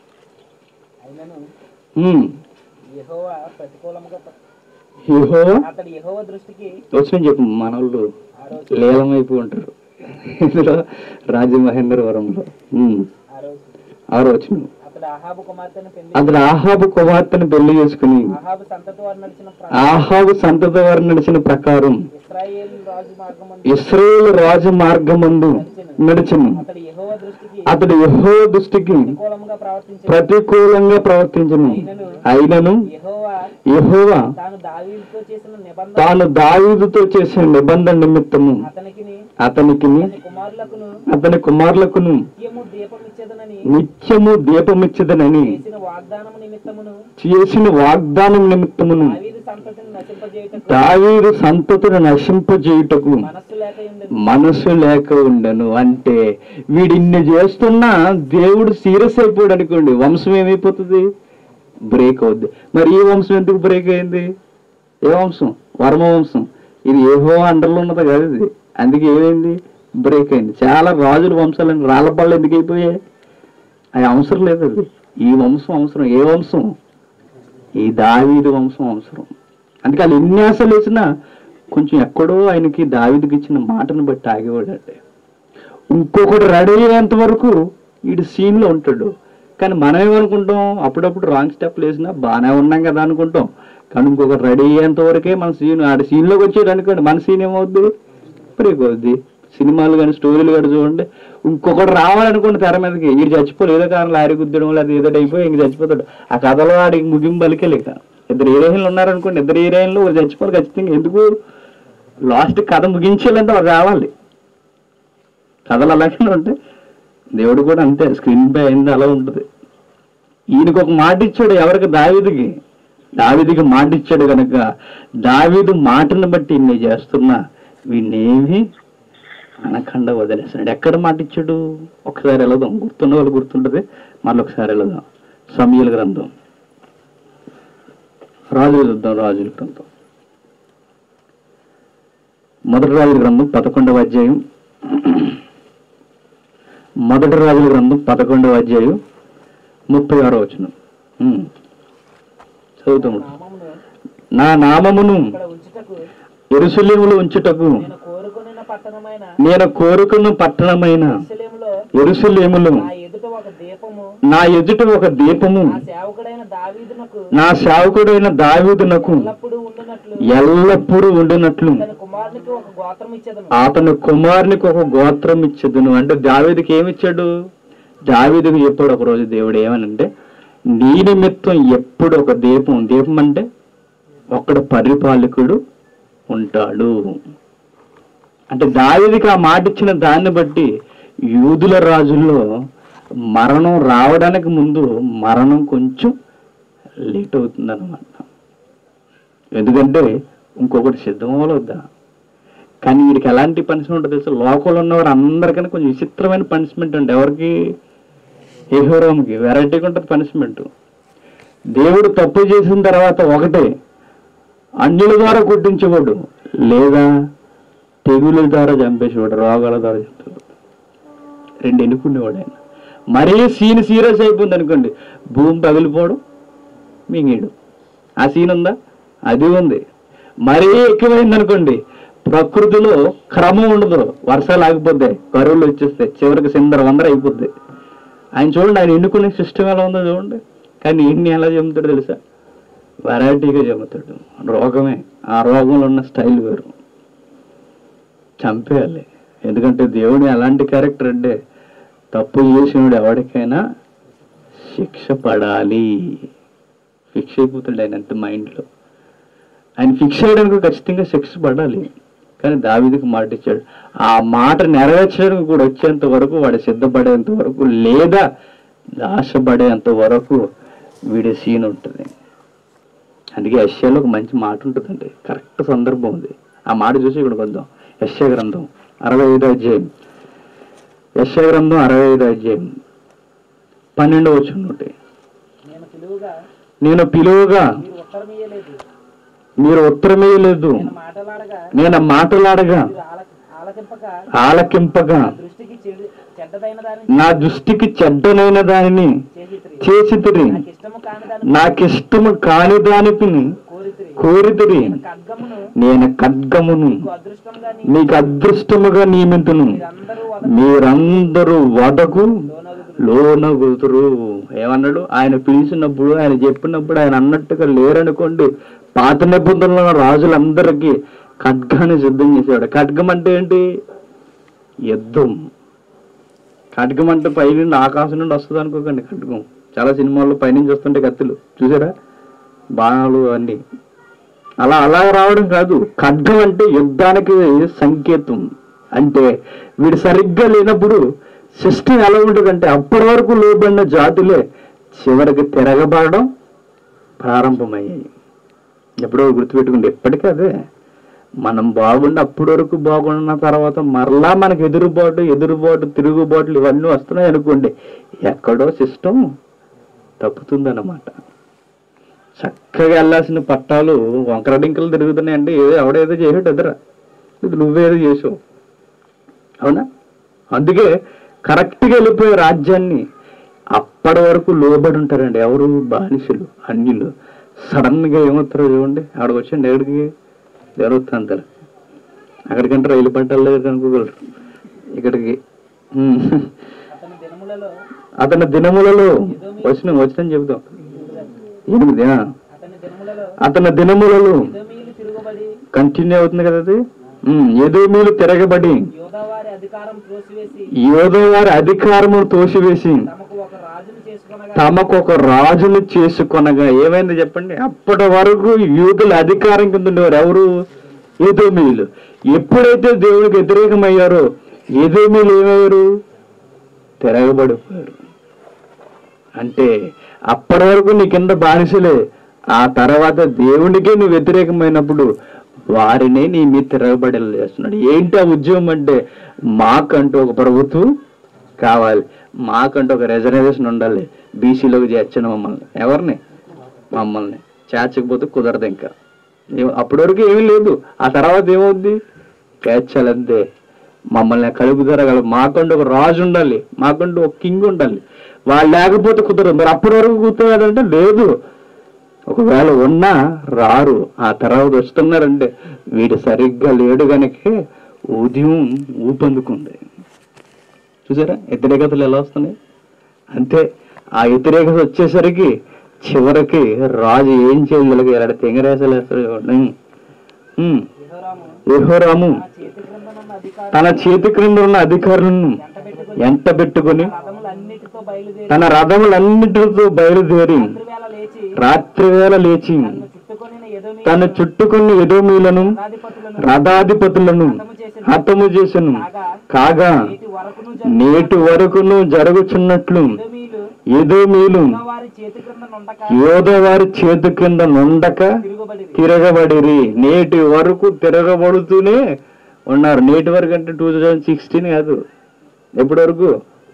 అయినను ఉమ్. యెహోవా ప్రతికూలముగా ప- యెహోవా అతడు యెహోవా దృష్టికి వచ్చిన చెప్పు మనోళ్ళు ఆ రోజు లీలమైపోయి ఉంటారు ఇందులో రాజమహేంద్రవరంలో ఉమ్. ఆ రోజు ఆరో వచ్చిన అతడు అహాబు కుమార్తెను పెళ్లి అతడు ఆహాబు కుమార్తెను పెళ్లి చేసుకుని అహాబు సంతతి వారు నడిచిన ప్ర- ఆహాబు సంతతి వారు నడిచిన ప్రకారం ఇస్రాయేల్ రాజు మార్గమందు ఇస్రాయేల్ రాజు మార్గమందు నడిచను అతడు యెహోవా దృష్టికి అతడు యెహో దృష్టికి ప్రతికూలముగా ప్రవర్తించి ప్రతికూలంగా ప్రవర్తించను అయినను యెహోవా యెహోవా తాను దావీదుతో చేసిన నిబంధన తాను దావీదుతో చేసిన నిబంధన నిమిత్తము అతనికిని అతనికి అతని కుమారులకును అతని కుమారులకును నిత్యము దీపం ఇచ్చేదనని నిత్యము దీపమిచ్చదనని చేసిన వాగ్దానము నిమిత్తమును చేసిన వాగ్దానం నిమిత్తమును దావీదు సంతతిని నశింపజేయుటకు దావీదు సంతతిని నశింపజేయుటకు మనస్సు లేక ఉండెను మనసు లేక ఉండను అంటే వీడిన్ని చేస్తున్నా దేవుడు సీరియస్ అయిపోయాడు అనుకోండి వంశం ఏమైపోతుంది బ్రేక్ అవుద్ది మరి ఈ వంశం ఎందుకు బ్రేక్ అయింది ఏ వంశం వర్మ వంశం ఇది ఏహో అండర్లో ఉన్నది కాదు ఇది అందుకే ఏమైంది బ్రేక్ అయింది చాలా రాజుల వంశాలు రాళ్ళ పళ్ళు ఎందుకు అయిపోయాయి అది అవసరం లేదు అది ఈ వంశం అవసరం ఏ వంశం ఈ దావీదు వంశం అవసరం అందుకే వాళ్ళు ఎన్ని ఆశలు వేసినా కొంచెం ఎక్కడో ఆయనకి దావీదుకి ఇచ్చిన మాటను బట్టి ఆగేవాడంటే ఇంకొకటి రెడీ అయ్యేంత వరకు వీడు సీన్లో ఉంటాడు కానీ మనం ఏమనుకుంటాం అప్పుడప్పుడు రాంగ్ స్టెప్లు వేసినా బాగానే ఉన్నాం కదా అనుకుంటాం కానీ ఇంకొకటి రెడీ అయ్యేంత వరకే మన సీన్ ఆడ సీన్లోకి వచ్చాడు అనుకోండి మన సీన్ ఏమవుద్ది బ్రేక్ అవుద్ది సినిమాలు కానీ స్టోరీలు కానీ చూడండి ఇంకొకటి రావాలనుకోండి తెర మీదకి వీడు చచ్చిపోలేదు ఏదో కారణం లారీ గుద్దడం లేదా ఏదో అయిపోయి ఇంక చచ్చిపోతాడు ఆ కథలో ఆడికి ముగింపు పలికే లేక ఇద్దరు హీరోయిన్లు ఉన్నారనుకోండి ఇద్దరు హీరోయిన్లు ఒకరు చచ్చిపోవాలి ఖచ్చితంగా ఎందుకు లాస్ట్ కథ ముగించాలంటే వాడు రావాలి కథలు అలాగే ఉంటాయి దేవుడు కూడా అంతే స్క్రీన్ పై అయింది అలా ఉంటుంది ఈయనకు ఒక మాట ఇచ్చాడు ఎవరికి దావీదికి దావీదికి మాట ఇచ్చాడు కనుక దావీదు మాటను బట్టి ఇన్ని చేస్తున్నా వీణ్ణేమి అనకుండా వదిలేస్తున్నాడు ఎక్కడ మాట ఇచ్చాడు ఒకసారి వెళదాం గుర్తున్న వాళ్ళు గుర్తుంటది మళ్ళీ ఒకసారి వెళదాం సమయల గ్రంథం రాజుల చూద్దాం రాజుల గ్రంథం మొదటి రాజుల గ్రంథం పదకొండవ అధ్యాయం మొదటి రాజుల గ్రంథం పదకొండవ అధ్యాయం ముప్పై ఆరో వచనం ఉమ్. చదువుతాము నామమును నా నామమును ఇక్కడ ఉంచుటకు ఎరుసలేములో ఉంచుటకు నేను కోరుకొనిన పట్టణమైన నేను కోరుకున్న పట్టణమైన యెరూషలేములో ఎరుసలేములో నా ఎదుట ఒక దీపము నా ఎదుట ఒక దీపము నా సేవకుడైన దావీదునకు నా సేవకుడైన దావీదునకు ఎల్లప్పుడూ ఉండునట్లు ఎల్లప్పుడూ ఉండినట్లు తన కుమారునికి ఒక గోత్రం ఇచ్చేదను అతని కుమారునికి ఒక గోత్రం ఇచ్చేదును అంటే దావీదుకి ఏమిచ్చాడు దావీదుకు చెప్పాడు ఒక రోజు దేవుడు ఏమనంటే నీ నిమిత్తం ఎప్పుడు ఒక దీపం దీపం అంటే ఒక్కడ పరిపాలకుడు ఉంటాడు అంటే దావీదుకి ఆ మాట ఇచ్చిన దాన్ని బట్టి యూదుల రాజుల్లో మరణం రావడానికి ముందు మరణం కొంచెం లేట్ అవుతుందన్నమాట ఎందుకంటే ఇంకొకటి సిద్ధం అవ్వలొద్దా కానీ వీడికి ఎలాంటి పనిష్మెంట్ ఉంటుంది తెలుసు లోకంలో ఉన్నవారు అందరికన్నా కొంచెం విచిత్రమైన పనిష్మెంట్ ఉంటుంది ఎవరికి ఏహోరామ్కి వెరైటీగా ఉంటుంది పనిష్మెంట్ దేవుడు తప్పు చేసిన తర్వాత ఒకటే అన్యుల ద్వారా కొట్టించేవాడు లేదా తెగుల ద్వారా చంపేసేవాడు రోగాల ద్వారా చంపేవాడు రెండు ఎన్నుకునేవాడు ఆయన మరీ సీన్ సీరియస్ అయిపోయింది అనుకోండి భూమి పగిలిపోవడం మింగేయడం ఆ సీన్ ఉందా అది ఉంది మరీ ఎక్కువైంది అనుకోండి ప్రకృతిలో క్రమం ఉండదు వర్షాలు ఆగిపోతాయి కరువులు వచ్చేస్తాయి చివరికి సిందర వందర అయిపోద్ది ఆయన చూడండి ఆయన ఎన్నుకునే సిస్టమ్ ఎలా ఉందో చూడండి కానీ ఎన్ని ఎలా చెబుతాడు తెలుసా వెరైటీగా చెబుతాడు రోగమే ఆ రోగంలో ఉన్న స్టైల్ వేరు చంపేయాలి ఎందుకంటే దేవుని అలాంటి క్యారెక్టర్ అంటే తప్పు చేసినోడు ఎవరికైనా శిక్ష పడాలి ఫిక్స్ అయిపోతాడు ఆయన అంత మైండ్లో ఆయన ఫిక్స్ చేయడానికి ఖచ్చితంగా శిక్ష పడాలి కానీ దావీదికి మాట ఇచ్చాడు ఆ మాట నెరవేర్చడానికి కూడా వచ్చేంత వరకు వాడు సిద్ధపడేంత వరకు లేదా ఆశపడేంత వరకు వీడి సీన్ ఉంటుంది అందుకే యశ్యాలో ఒక మంచి మాట ఉంటుందండి కరెక్ట్ సందర్భం ఉంది ఆ మాట చూసి ఇక్కడ వద్దాం యశ్య గ్రంథం అరవై ఐదో అధ్యాయం యశ్య గ్రంథం అరవై ఐదో అధ్యాయం పన్నెండవ వచ్చిన ఒకటి నేను పిలువుగా నేను పిలువగా మీరు ఉత్తరమీయలేదు మీరు ఉత్తరమేయలేదు నేను మాటలాడగా నేను మాటలాడగా మీరు ఆల ఆలకింపక ఆలకింపగా నా దృష్టికి చెడు చెడ్డదైన దానిని నా దృష్టికి చెడ్డనైన దానిని చేసిత్రి చేసితిరి నాకు ఇష్టము కాని దాని నాకిష్టము కాని దానిని కోరితిరి కోరితిరి నేను ఖడ్గమును నేను ఖడ్గమును మీకు అదృష్టంగా నీ మీకు అదృష్టముగా నియమితును మీరందరూ వద మీరందరూ వదకు లోనగుదురు. లోనగుతురు ఏమన్నాడు ఆయన పిలిచినప్పుడు ఆయన చెప్పినప్పుడు ఆయన అన్నట్టుగా లేరనుకోండి పాత నిబంధనలో ఉన్న రాజులందరికీ ఖడ్గాన్ని సిద్ధం చేసేవాడు ఖడ్గం అంటే ఏంటి యుద్ధం ఖడ్గం అంటే పై నుండి ఆకాశం నుండి వస్తుంది అనుకోకండి ఖడ్గం చాలా సినిమాల్లో పైనుంచి వస్తుంటే కత్తులు చూసారా బాణాలు అన్నీ అలా అలా రావడం కాదు ఖడ్గం అంటే యుద్ధానికి సంకేతం అంటే వీడు సరిగ్గా లేనప్పుడు సిస్టమ్ ఎలా ఉంటుందంటే అప్పటి వరకు లోబడిన జాతులే చివరికి తిరగబడడం ప్రారంభమయ్యాయి ఎప్పుడో గుర్తుపెట్టుకుంటే ఎప్పటికీ అదే మనం బాగుండి అప్పటి వరకు బాగున్న తర్వాత మరలా మనకు ఎదురుబాటు ఎదురుబాటు తిరుగుబాట్లు ఇవన్నీ వస్తున్నాయి అనుకోండి ఎక్కడో సిస్టమ్ తప్పుతుందన్నమాట చక్కగా వెళ్ళాల్సిన పట్టాలు వంకరడింకలు తిరుగుతున్నాయంటే ఏదో ఎవడేదో చేసాడు ఎదురా ఇది నువ్వేదో చేసావు అవునా అందుకే కరెక్ట్గా వెళ్ళిపోయే రాజ్యాన్ని అప్పటి వరకు లోబడి ఉంటారండి ఎవరు బానిసలు అన్యులు సడన్ గా ఏమవుతారో చూడండి ఆడికి వచ్చండి ఎక్కడికి జరుగుతుంటారు అక్కడికంటే రైలు పట్టాలు లేదు అనుకోగలరు ఇక్కడికి ఉమ్. అతని దినములలో అతని దినములలో వచ్చిన వచ్చిన చెబుతాం ఎనిమిది ఆ. అతని దినములలో అతని దినములలో ఎదోమీలు తిరుగుబడి కంటిన్యూ అవుతుంది కదా అది ఉమ్, ఏదో మీరు తిరగబడి యోధావారి అధికారం త్రోసివేసి ఏదో వారి అధికారమును తోసివేసి తమకు ఒక రాజును చేసుకునగా తమకు ఒక రాజును చేసుకొనగా ఏమైంది చెప్పండి అప్పటి వరకు యూదుల అధికారం కింద ఉండేవారు ఎవరు ఏదోమీలు ఎప్పుడైతే దేవుడికి వ్యతిరేకమయ్యారో ఏదోమీలు ఏమయ్యారు తిరగబడిపోయారు అంటే అప్పటి వరకు నీ కింద బానిసలే ఆ తర్వాత దేవునికే నువ్వు వ్యతిరేకమైనప్పుడు వారినే నీ మీద తిరగబడేలా చేస్తున్నాడు ఏంటి ఆ ఉద్యమం అంటే మాకంటూ ఒక ప్రభుత్వం కావాలి మాకంటూ ఒక రిజర్వేషన్ ఉండాలి బీసీలోకి చేర్చిన మమ్మల్ని ఎవరిని మమ్మల్ని చేర్చకపోతే కుదరదు ఇంకా ఏ- అప్పటి వరకు ఏమీ లేదు ఆ తర్వాత ఏమవుద్ది చేర్చాలంతే మమ్మల్ని కలుపుతారగల మాకంటూ ఒక రాజు ఉండాలి మాకంటూ ఒక కింగ్ ఉండాలి వాళ్ళు లేకపోతే కుదరదు మరి అప్పటి వరకు కుదరదంటే లేదు ఒకవేళ ఉన్నా రారు ఆ తర్వాత వస్తున్నారంటే వీడు సరిగ్గా లేడు గనకే ఉదయం ఊపందుకుంది చూసారా వ్యతిరేకతలు ఎలా వస్తున్నాయి అంతే ఆ వ్యతిరేకత వచ్చేసరికి చివరికి రాజు ఏం చేయగలిగి ఎలాంటి తెంగరేసలు వేస్తాడు చూడండి. ఉమ్. యెహోరాము యెహోరాము నా చేతి క్రిందనున్న అధికారం తన చేతి క్రింద ఉన్న అధికారులను ఎంటబెట్టుకుని ఎంట పెట్టుకుని రథములన్నిటితో బయలుదేరి తన రథములన్నిటితో బయలుదేరి రాత్రివేళ లేచి రాత్రి వేళ లేచి తన్ను చుట్టుకొని ఎదోమి తను చుట్టుకున్న ఎదోమీలను రథాధిపతులను రథాధిపతులను హతము చేసెను కాగా నేటి వరకును నేటి వరకును జరుగుచున్నట్లు జగమీలు ఎదోమీలు వారి చేతి క్రింద నుండక యోధవారి చేతి కింద నుండక తిరుగుబడి తిరగబడిరి నేటి వరకు తిరగబడుతూనే ఉన్నారు నేటి వరకు అంటే టూ థౌజండ్ సిక్స్టీన్ కాదు ఎప్పటి వరకు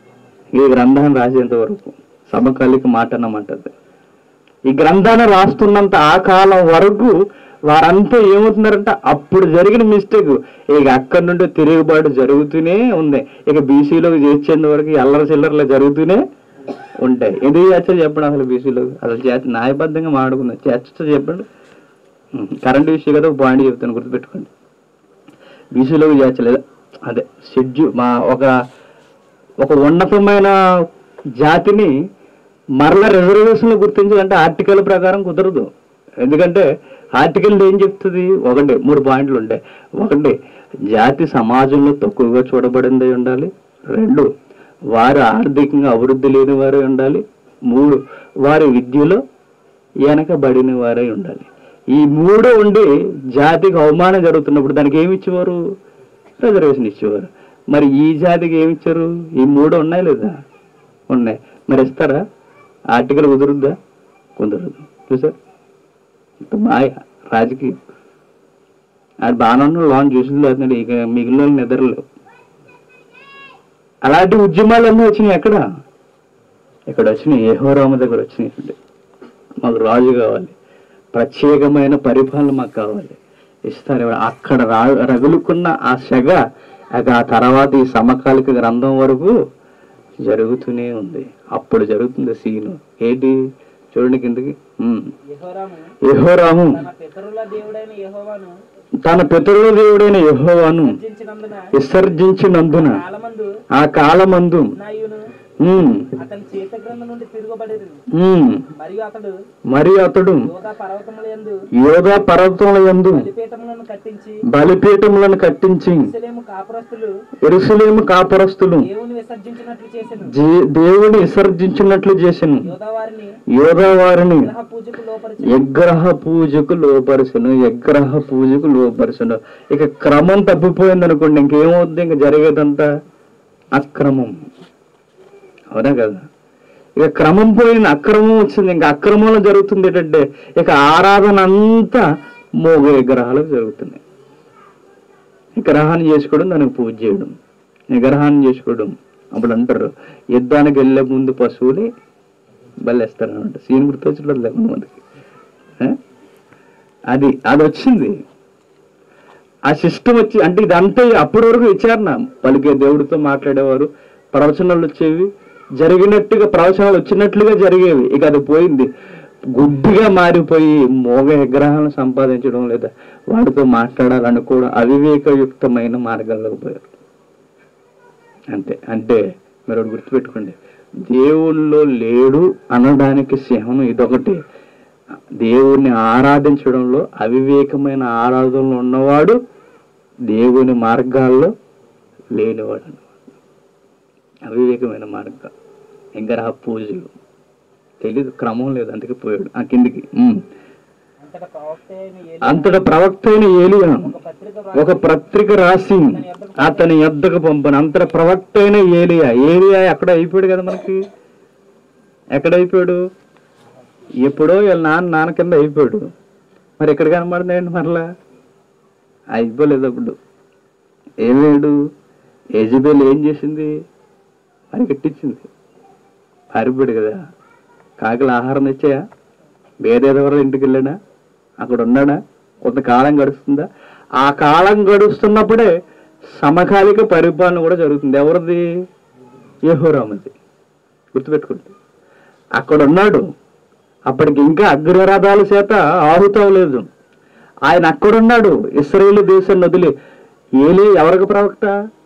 ఈ గ్రంథాన్ని రాసేంత వరకు సమకాలిక మాట అన్నమాట అది. ఈ గ్రంథాన్ని రాస్తున్నంత ఆ కాలం వరకు వారంతా ఏమవుతున్నారంటే అప్పుడు జరిగిన మిస్టేక్ ఇక అక్కడి నుండి తిరుగుబాటు జరుగుతూనే ఉంది ఇక బీసీలోకి చేర్చేంత వరకు ఈ అల్లర చిల్లరలు జరుగుతూనే ఉంటాయి ఎందుకు చేస్తారు చెప్పండి అసలు బీసీలో అసలు చేత న్యాయబద్ధంగా మాట్లాడుకుందాం చేస్తా చెప్పండి ఉం, కరెంట్ విషయం కదా ఒక పాయింట్ చెప్తాను గుర్తుపెట్టుకోండి బీసీలోకి చేర్చలేదు అదే షెడ్యూ మా ఒక ఒక ఉన్నతమైన జాతిని మరల రిజర్వేషన్లో గుర్తించాలంటే ఆర్టికల్ ప్రకారం కుదరదు ఎందుకంటే ఆర్టికల్ ఏం చెప్తుంది ఒకటి మూడు పాయింట్లు ఉంటాయి ఒకటి జాతి సమాజంలో తక్కువగా చూడబడింది అయి ఉండాలి రెండు వారు ఆర్థికంగా అభివృద్ధి లేని వారే ఉండాలి మూడు వారి విద్యలో వెనకబడిన వారై ఉండాలి ఈ మూడు ఉండి జాతికి అవమానం జరుగుతున్నప్పుడు దానికి ఏమి ఇచ్చేవారు రిజర్వేషన్ ఇచ్చేవారు మరి ఈ జాతికి ఏమి ఇచ్చారు ఈ మూడు ఉన్నాయి లేదా ఉన్నాయి మరి ఇస్తారా ఆర్టికల్ కుదురుద్దా కుదరదు చూసారు ఇంత మాయ రాజకీయం అది బాగానే ఉన్న లోన్ చూసింది లేదండి ఇక మిగిలిన వాళ్ళు నిద్రలు అలాంటి ఉద్యమాలన్నీ వచ్చినాయి ఎక్కడ ఇక్కడ వచ్చినాయి ఏహోరామ దగ్గర వచ్చినాయి మాకు రాజు కావాలి ప్రత్యేకమైన పరిపాలన మాకు కావాలి ఇస్తారు ఎవరు? అక్కడ రా రగులుకున్న ఆ సెగ ఇక ఆ తర్వాత ఈ సమకాలిక గ్రంథం వరకు జరుగుతూనే ఉంది అప్పుడు జరుగుతుంది సీను ఏంటి చూడండి కిందకి ఉమ్. యెహోరాము యెహోరాము తన పితరుల దేవుడైన యెహోవాను తన పితరుల దేవుడైన యెహోవాను విసర్జించినందున విసర్జించినందున కాలమందు ఆ కాలమందు నాయును ఉమ్, అతని చేత గ్రంథం నుండి తిరగబడేది ఉమ్, మరియు అతడు మరి అతడు యోగా పర్వతముల యందు యోగా పర్వతముల యందు బలిపీఠములను కట్టించి బలిపీఠములను కట్టించి ఇసలేము కాపురస్తులు ఎరుసలేము కాపరస్తులు దేవుని విసర్జించినట్లు చేసెను జే- దేవుని విసర్జించినట్లు చేసెను యోగా వారిని యోగా వారిని గ్రహ పూజకు లోపరిచి యగ్రహ పూజకు లోపరచను యగ్రహ పూజకు లోపరచను ఇక క్రమం తప్పిపోయింది అనుకోండి ఇంకేమవుద్ది ఇంక జరిగేదంతా అక్రమం అవునా కదా ఇక క్రమం పోయిన అక్రమం వచ్చింది ఇంకా అక్రమంలో జరుగుతుంది ఏంటంటే ఇక ఆరాధన అంతా మోగ విగ్రహాలకు జరుగుతున్నాయి విగ్రహాన్ని చేసుకోవడం దానికి పూజ చేయడం విగ్రహాన్ని చేసుకోవడం అప్పుడు అంటారు యుద్ధానికి వెళ్ళే ముందు పశువుని బలేస్తారు అనమాట సీన్ గుర్తొచ్చట్లేదు లేకుండా మనకి ఆ? అది అది వచ్చింది ఆ సిస్టమ్ వచ్చి అంటే ఇదంతా అప్పటి వరకు విచారణ పలికే దేవుడితో మాట్లాడేవారు ప్రవచనాలు వచ్చేవి జరిగినట్టుగా ప్రవచనాలు వచ్చినట్లుగా జరిగేవి ఇక అది పోయింది గుడ్డిగా మారిపోయి మోగ విగ్రహాలను సంపాదించడం లేదా వాడితో మాట్లాడాలని కూడా అవివేకయుక్తమైన మార్గాల్లోకి పోయారు అంతే అంటే మీరు ఒకటి గుర్తుపెట్టుకోండి దేవుల్లో లేడు అనడానికి సింహం ఇదొకటి దేవుణ్ణి ఆరాధించడంలో అవివేకమైన ఆరాధనలో ఉన్నవాడు దేవుని మార్గాల్లో లేనివాడు అన్నమాట. అవివేకమైన మార్గం విగ్రహ పూజలు తెలీదు క్రమం లేదు అందుకే పోయాడు ఆ కిందికి ఉమ్. అంతటా ప్రవక్త అయిన ఏలియా అంతటా ప్రవక్త అయిన ఏలియా ఒక పత్రిక ఒక పత్రిక రాసి అతని ఎద్దకు పంపను అంతట ప్రవక్త అయిన ఏలియా ఏలియా ఎక్కడ అయిపోయాడు కదా మనకి ఎక్కడ అయిపోయాడు ఎప్పుడో వీళ్ళ నాన్న నాన్న కింద అయిపోయాడు మరి ఎక్కడ కనబడుతున్నాయండి మరలా అయిపోలేదు అప్పుడు ఏమేడు యజబేల్ ఏం చేసింది మరి కట్టించింది పారిపోయాడు కదా కాకలు ఆహారం తెచ్చాయా వేరేదెవరో ఇంటికి వెళ్ళాడా అక్కడ ఉన్నాడా కొంతకాలం గడుస్తుందా ఆ కాలం గడుస్తున్నప్పుడే సమకాలిక పరిపాలన కూడా జరుగుతుంది ఎవరిది యహోరామది గుర్తుపెట్టుకోండి అక్కడ ఉన్నాడు అప్పటికి ఇంకా అగ్రరథాల చేత ఆహుతవలేదు ఆయన అక్కడున్నాడు ఇస్రాయేల్ దేశాన్ని వదిలి ఏలే ఎవరికి ప్రవక్త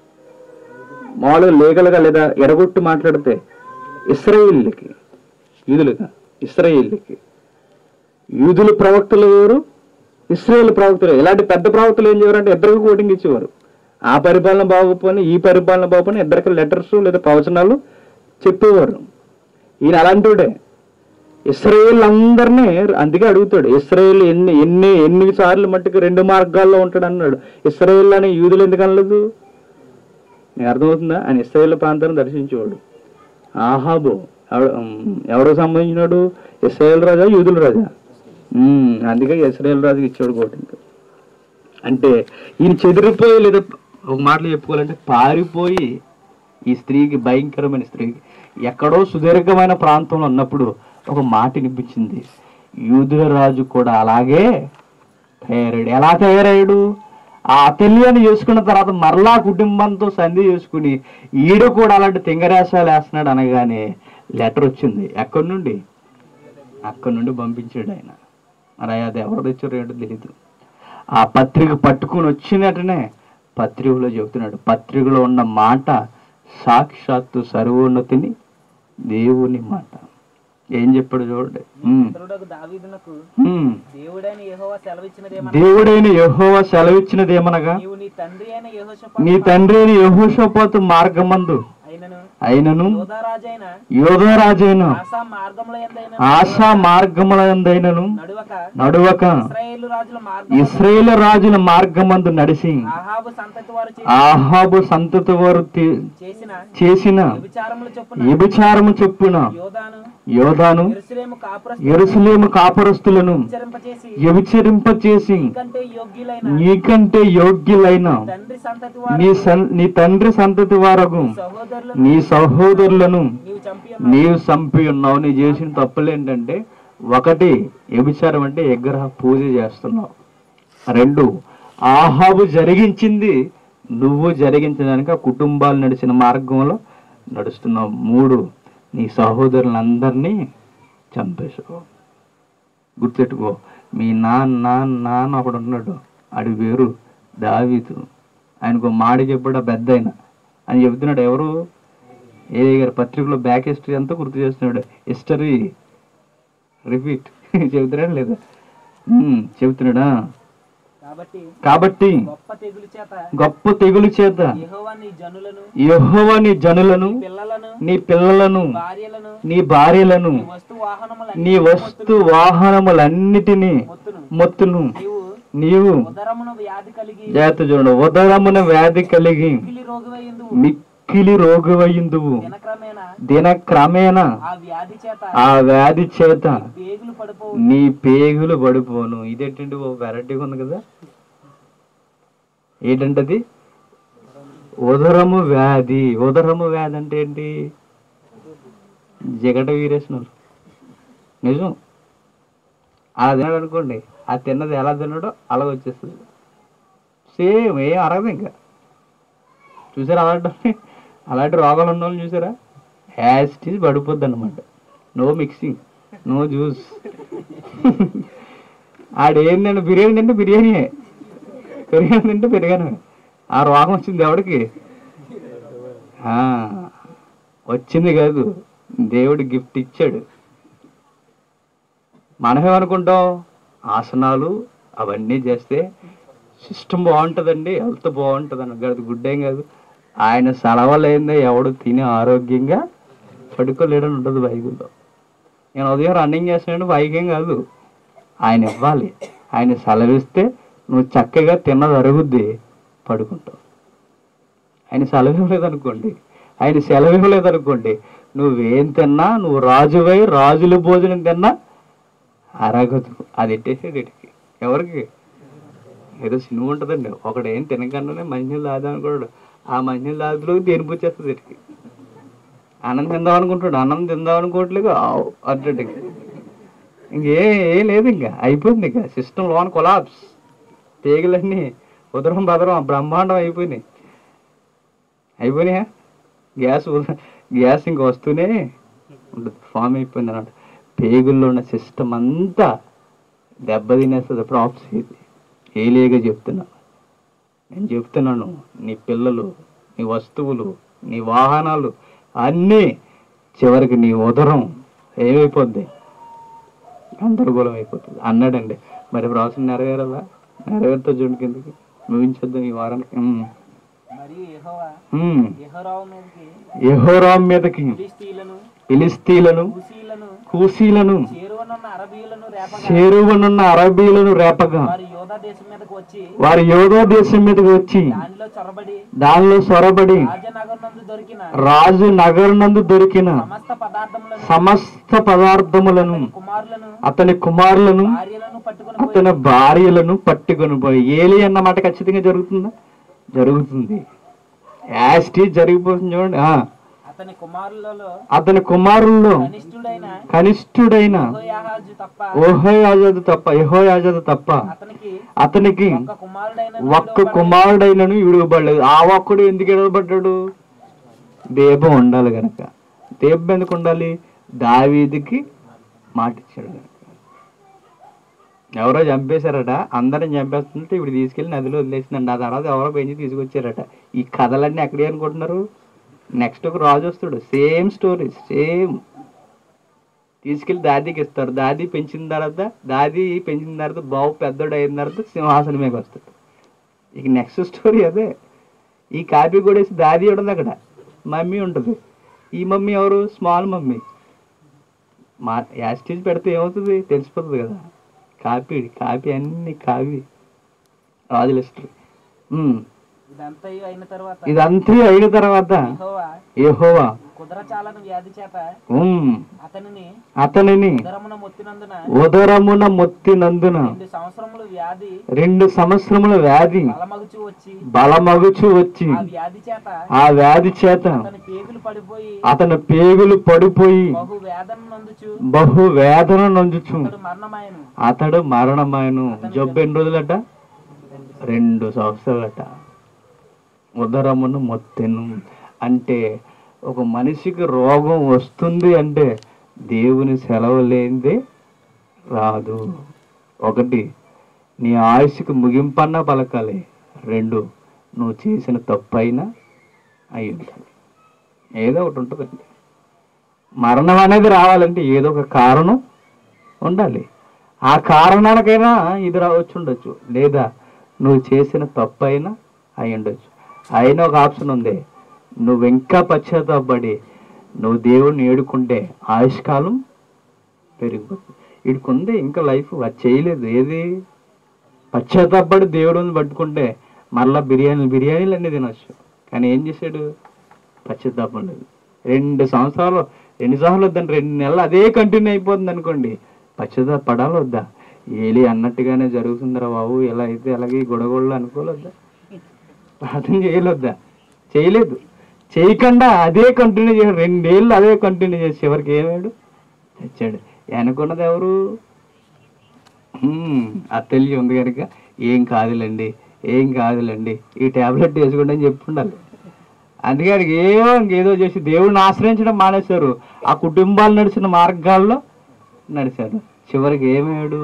మామూలుగా లీగల్గా లేదా ఎడగొట్టు మాట్లాడితే ఇస్రాయిల్కి యూదులుగా ఇస్రాయిల్కి యూదుల ప్రవక్తలు ఎవరు ఇస్రాయేల్ ప్రవక్తలు ఇలాంటి పెద్ద ప్రవక్తలు ఏం చేయరు అంటే ఇద్దరికి కోటింగ్ ఇచ్చేవారు ఆ పరిపాలన బాగోపోయినా ఈ పరిపాలన బాగోపోయినా ఇద్దరికి లెటర్స్ లేదా ప్రవచనాలు చెప్పేవారు ఈయన అలాంటివాడే ఇస్రాయేల్ అందరినీ అందుకే అడుగుతాడు ఇస్రాయేల్ ఎన్ని ఎన్ని ఎన్ని సార్లు మట్టుకు రెండు మార్గాల్లో ఉంటాడు అన్నాడు ఇస్రాయేల్ అనే యూదులు ఎందుకు అనలేదు నీకు అర్థమవుతుందా ఆయన ఇస్రాయేల్ ప్రాంతాన్ని దర్శించేవాడు ఆహాబు ఎవడు ఉమ్, ఎవరికి సంబంధించినాడు ఇస్రాయేల్ రాజా యూదుల రాజా ఉమ్, అందుకే ఇస్రాయేల్ రాజుకి ఇచ్చాడు కోటింగ్ అంటే ఈయన చెదిరిపోయి లేదా ఒక మాటలు చెప్పుకోవాలంటే పారిపోయి ఈ స్త్రీకి భయంకరమైన స్త్రీకి ఎక్కడో సుదీర్ఘమైన ప్రాంతంలో ఉన్నప్పుడు ఒక మాట వినిపించింది యూదుల రాజు కూడా అలాగే తయారయ్యాడు ఎలా తయారయ్యాడు ఆ అతల్యాన్ని చేసుకున్న తర్వాత మరలా కుటుంబంతో సంధి చేసుకుని ఈడు కూడా అలాంటి తింగరేసాలు వేస్తున్నాడు అనగానే లెటర్ వచ్చింది ఎక్కడి నుండి అక్కడి నుండి పంపించాడు ఆయన మరి అది ఎవరు తెచ్చారో ఏంటో తెలియదు ఆ పత్రిక పట్టుకుని వచ్చినట్టునే పత్రికలో చెబుతున్నాడు పత్రికలో ఉన్న మాట సాక్షాత్తు సర్వోన్నతిని దేవుని మాట ఏం చెప్పాడు చూడండి ఉమ్, ఇతరుడకు దావీదునకు ఉమ్. దేవుడైన యెహోవా సెలవిచ్చినదేమన్నా దేవుడైన యెహోవా సెలవిచ్చినదేమనగా నీవు నీ తండ్రి అయిన యెహోషాపాతు నీ తండ్రి అయిన యెహోషాపాతు మార్గమందు అయినను అయినను యోధారాజైన యోధరాజైన ఆసా మార్గముల యందైన ఆశా మార్గములందైనను నడువక నడువక ఇశ్రాయేలు రాజుల మార్గం ఇస్రాయేల్ రాజుల మార్గమందు నడిసి ఆహాబు సంతతి వారు చేసి- ఆహాబు సంతతి వారు తి- చేసిన చేసిన వ్యభిచారముల చొప్పున వ్యభిచారము చొప్పున యోధాను యోధాను ఎరుసలేము కాపురస్తు ఎరుసలేము కాపరస్తులను ఉచ్చరింపచేసి వ్యభిచరింపచేసి నీకంటే యోగ్యులైన నీకంటే యోగ్యులైన తండ్రి సంతతి నీ వారు సన్ నీ తండ్రి సంతతి వారగు సహోదరులను నీ సహోదరులను నీవు చంపి నీవు చంపి ఉన్నావు నీ చేసిన తప్పులు ఏంటంటే ఒకటి వ్యభిచారం అంటే విగ్రహ పూజ చేస్తున్నావు రెండు ఆహాబు జరిగించింది నువ్వు జరిగించడానికి ఆ కుటుంబాలు నడిచిన మార్గంలో నడుస్తున్నావు మూడు నీ సహోదరులందరినీ చంపేసావు గుర్తెట్టుకో మీ నాన్న నాన్న నాన్న ఒకడు ఉన్నాడు ఆడి పేరు దావీదు ఆయనకు మాట చెప్పాడు ఆ పెద్ద ఆయన అని చెబుతున్నాడు ఎవరు ఏ గారి పత్రికలో బ్యాక్ హిస్టరీ అంతా గుర్తు చేస్తున్నాడు హిస్టరీ రిపీట్ చెబుతున్నాడు లేదా ఉమ్, చెబుతున్నాడా కాబట్టి కాబట్టి గొప్ప తెగులు చేత గొప్ప తెగులు చేత యెహోవా నీ జనులను యెహోవా నీ జనులను పిల్లలను నీ పిల్లలను భార్యలను నీ భార్యలను నీ వస్తు వాహనముల నీ వస్తు వాహనములన్నిటినీ మొత్తును మొత్తును నీవు నీవు ఉదరమును వ్యాధి కలిగి జాగ్రత్త చూడండి ఉదరమున వ్యాధి కలిగి మిక్కిలి రోగువైందు మిక్కిలి రోగువయిందువు దినక్రమేణా దిన క్రమేణా ఆ వ్యాధి చేత ఆ వ్యాధి చేత పేగులు పడిపోవు నీ పేగులు పడిపోను ఇదేంటండి ఓ వెరైటీగా ఉంది కదా ఏంటంటది ఉదరము వ్యాధి ఉదరము వ్యాధి అంటే ఏంటి జగట వీరేసినారు నిజం అలా తిన్నాడు అనుకోండి ఆ తిన్నది ఎలా తిన్నాడో అలా వచ్చేస్తుంది సేమ్ ఏం అరగదు ఇంకా చూసారా అలాంటి అలాంటి రోగాలు ఉన్న వాళ్ళు చూసారా యాసిటీస్ పడిపోద్ది అనమాట నో మిక్సింగ్ నో జ్యూస్ ఆడేందంటే బిర్యానీ తింటే బిర్యానీయే పెరిగాను తింటే పెరిగాను ఆ రోగం వచ్చింది ఎవడికి ఆ, వచ్చింది కాదు దేవుడు గిఫ్ట్ ఇచ్చాడు మనమేమనుకుంటాం ఆసనాలు అవన్నీ చేస్తే సిస్టమ్ బాగుంటుందండి హెల్త్ బాగుంటుంది అని కాదు గుడ్ ఏం కాదు ఆయన సెలవులైందే ఎవడు తిని ఆరోగ్యంగా పడుకోలేడని ఉంటుంది బైబిల్లో నేను ఉదయం రన్నింగ్ చేస్తున్నాడు బైకేం కాదు ఆయన ఇవ్వాలి ఆయన సెలవిస్తే నువ్వు చక్కగా తిన్నది అరుగుద్ది పడుకుంటావు ఆయన సెలవు ఇవ్వలేదనుకోండి ఆయన సెలవు ఇవ్వలేదనుకోండి నువ్వేం తిన్నా నువ్వు రాజువై రాజుల భోజనం తిన్నా అరగదు అది ఎట్టేసేది ఇటుకి ఎవరికి ఏదో సినిమా ఉంటుందండి ఒకడు ఏం తినకుండానే మంచినీళ్ళు తాగుదాం అనుకోడు ఆ మంచినీళ్ళు తాగుతులో దేని పుచ్చేస్తుంది ఇటుకి అన్నం తిందాం అనుకుంటాడు అన్నం తిందాం అనుకోవట్లేదు ఆవ్ అంటాడు ఇంకే ఏం లేదు ఇంకా అయిపోయింది ఇంకా సిస్టమ్ లోన్ కొలాప్స్ తీగలన్నీ ఉదరం బదరం బ్రహ్మాండం అయిపోయినాయి అయిపోయినాయా గ్యాస్ ఉద- గ్యాస్ ఇంక వస్తూనే ఉంటుంది ఫామ్ అయిపోయింది అన్నమాట పేగుల్లో ఉన్న సిస్టమ్ అంతా దెబ్బ తినేస్తుంది ప్రాప్స్ ఇది ఏలేగా చెప్తున్నా నేను చెప్తున్నాను నీ పిల్లలు నీ వస్తువులు నీ వాహనాలు అన్నీ చివరికి నీ ఉదరం ఏమైపోద్ది గందరగోళం అయిపోతుంది అన్నాడండి మరి ప్రాసెస్ నెరవేరాలా నెరవేరుతో చూడు కిందకి ముగించేద్దాం ఈ వారానికి ఉమ్. మరియు యెహోవా ఉమ్. యెహోరావు మీదకి యెహోరాం మీదకి ఫిలిస్తీయులను ఫిలిస్తీలను కూసీలను కూసీలను చేరువనున్న అరబీయులను రేపగా చేరువనున్న అరబీలను రేపగా వారు యోధా దేశం మీదకు వచ్చి వారి యోధో దేశం మీదకి వచ్చి దానిలో చొరబడి దానిలో సొరబడి రాజనగర్ నందు దొరికిన రాజు నగరునందు దొరికిన సమస్త పదార్థములను సమస్త పదార్థములను కుమారులను అతని కుమారులను భార్యలను పట్టుకుని పోయి అతని భార్యలను పట్టుకొని పోయి ఏలి అన్నమాట ఖచ్చితంగా జరుగుతుందా జరుగుతుంది యాస్టీ జరిగిపోతుంది చూడండి ఆ, అతని కుమారులలో అతని కుమారుల్లో కనిష్ఠుడైన కనిష్ఠుడైన యెహోయాహాజు తప్ప ఓహోయాజదు తప్ప యెహోయాజదు తప్ప అతనికి అతనికి ఒక్క కుమారుడైన ఒక్క కుమారుడైనను విడువబడలేదు ఆ ఒక్కడు ఎందుకు విడవబడ్డాడు దీపం ఉండాలి గనక దీపం ఎందుకు ఉండాలి దావీదికి మాటిచ్చాడు గనక ఎవరో చంపేశారట అందరం చంపేస్తుంటే ఇప్పుడు తీసుకెళ్లి నదిలో వదిలేసిందండి ఆ తర్వాత ఎవరో పెంచి తీసుకొచ్చారట ఈ కథలన్నీ ఎక్కడే అనుకుంటున్నారు నెక్స్ట్ ఒక రాజు వస్తాడు సేమ్ స్టోరీ సేమ్ తీసుకెళ్లి దాదికి ఇస్తారు దాది పెంచిన తర్వాత దాది పెంచిన తర్వాత బావు పెద్దోడు అయిన తర్వాత సింహాసనం మీద వస్తాడు ఇక నెక్స్ట్ స్టోరీ అదే ఈ కాపీ కూడా వేసి దాది ఉండదు అక్కడ మమ్మీ ఉంటుంది ఈ మమ్మీ ఎవరు స్మాల్ మమ్మీ మా యాస్టేజ్ పెడితే ఏమవుతుంది తెలిసిపోతుంది కదా కాపీ కాపీ అన్ని కాపీ రాజుల హిస్టరీ ఇదంతా అయిన తర్వాత ఇదంతా అయిన తర్వాత యెహోవా ఏహోవా కుదరచాలని వ్యాధి చేత ఉమ్, అతనిని అతనిని ఉదరమున మొత్తినందున ఉదరమున మొత్తినందున రెండు సంవత్సరములు వ్యాధి రెండు సంవత్సరముల వ్యాధి బలమగుచు వచ్చి బలమగుచు వచ్చి ఆ వ్యాధి చేత ఆ వ్యాధి చేత అతని పేగులు పడిపోయి అతని పేగులు పడిపోయి బహు వేదన నందుచు బహు వేదన నందుచు అతడు మరణమాయను అతడు మరణమాయను జబ్బు ఎన్ని రోజులట రెండు సంవత్సరాలట ఉదరమును మొత్తెను అంటే ఒక మనిషికి రోగం వస్తుంది అంటే దేవుని సెలవు లేనిదే రాదు ఒకటి నీ ఆయుష్కి ముగింపన్నా పలకాలి రెండు నువ్వు చేసిన తప్పు అయినా అయి ఉండాలి ఏదో ఒకటి ఉంటుందండి మరణం అనేది రావాలంటే ఏదో ఒక కారణం ఉండాలి ఆ కారణాలకైనా ఇది రావచ్చు ఉండొచ్చు లేదా నువ్వు చేసిన తప్పు అయినా అయి ఉండొచ్చు అయినా ఒక ఆప్షన్ ఉంది నువ్వు ఇంకా పశ్చాత్తాపడి నువ్వు దేవుడిని ఏడుకుంటే ఆయుష్కాలం పెరిగిపోతుంది వీడికి ఇంకా లైఫ్ అది చేయలేదు ఏది పశ్చాత్తాపడి దేవుడిని పట్టుకుంటే మరలా బిర్యానీ బిర్యానీలు అన్నీ తినొచ్చు కానీ ఏం చేశాడు పశ్చాత్తాపం లేదు రెండు సంవత్సరాలు రెండు సంవత్సరాలు వద్దండి రెండు నెలలు అదే కంటిన్యూ అయిపోతుంది అనుకోండి పశ్చాత్తాప పడాలి వద్దా ఏలి అన్నట్టుగానే జరుగుతుందిరా బాబు ఎలా అయితే అలాగే గొడగొడలు అనుకోలేద్దా ప్రార్థన చేయలేద్దా చేయలేదు చేయకుండా అదే కంటిన్యూ చేశాడు రెండేళ్ళు అదే కంటిన్యూ చేసి చివరికి ఏమాడు తెచ్చాడు అనుకున్నది ఎవరు హ్మ్, అత్తల్లి ఉంది కనుక ఏం కాదులేండి ఏం కాదులేండి ఈ టాబ్లెట్ వేసుకోండి అని చెప్పుండాలి అందుకే ఆయనకి ఏమో ఇంకేదో చేసి దేవుడిని ఆశ్రయించడం మానేశారు ఆ కుటుంబాలు నడిచిన మార్గాల్లో నడిచారు చివరికి ఏమయ్యాడు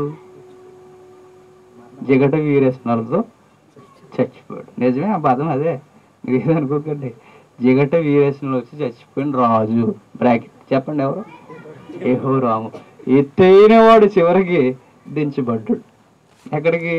జగట వీరేశ్వరులతో చచ్చిపోయాడు నిజమే ఆ పదం అదే మీరు ఏదనుకోకండి జిగట వీరేశ్వరులు వచ్చి చచ్చిపోయిన రాజు బ్రాకెట్ చెప్పండి ఎవరు ఏహో రాము ఎత్తైన వాడు చివరికి దించబడ్డాడు ఎక్కడికి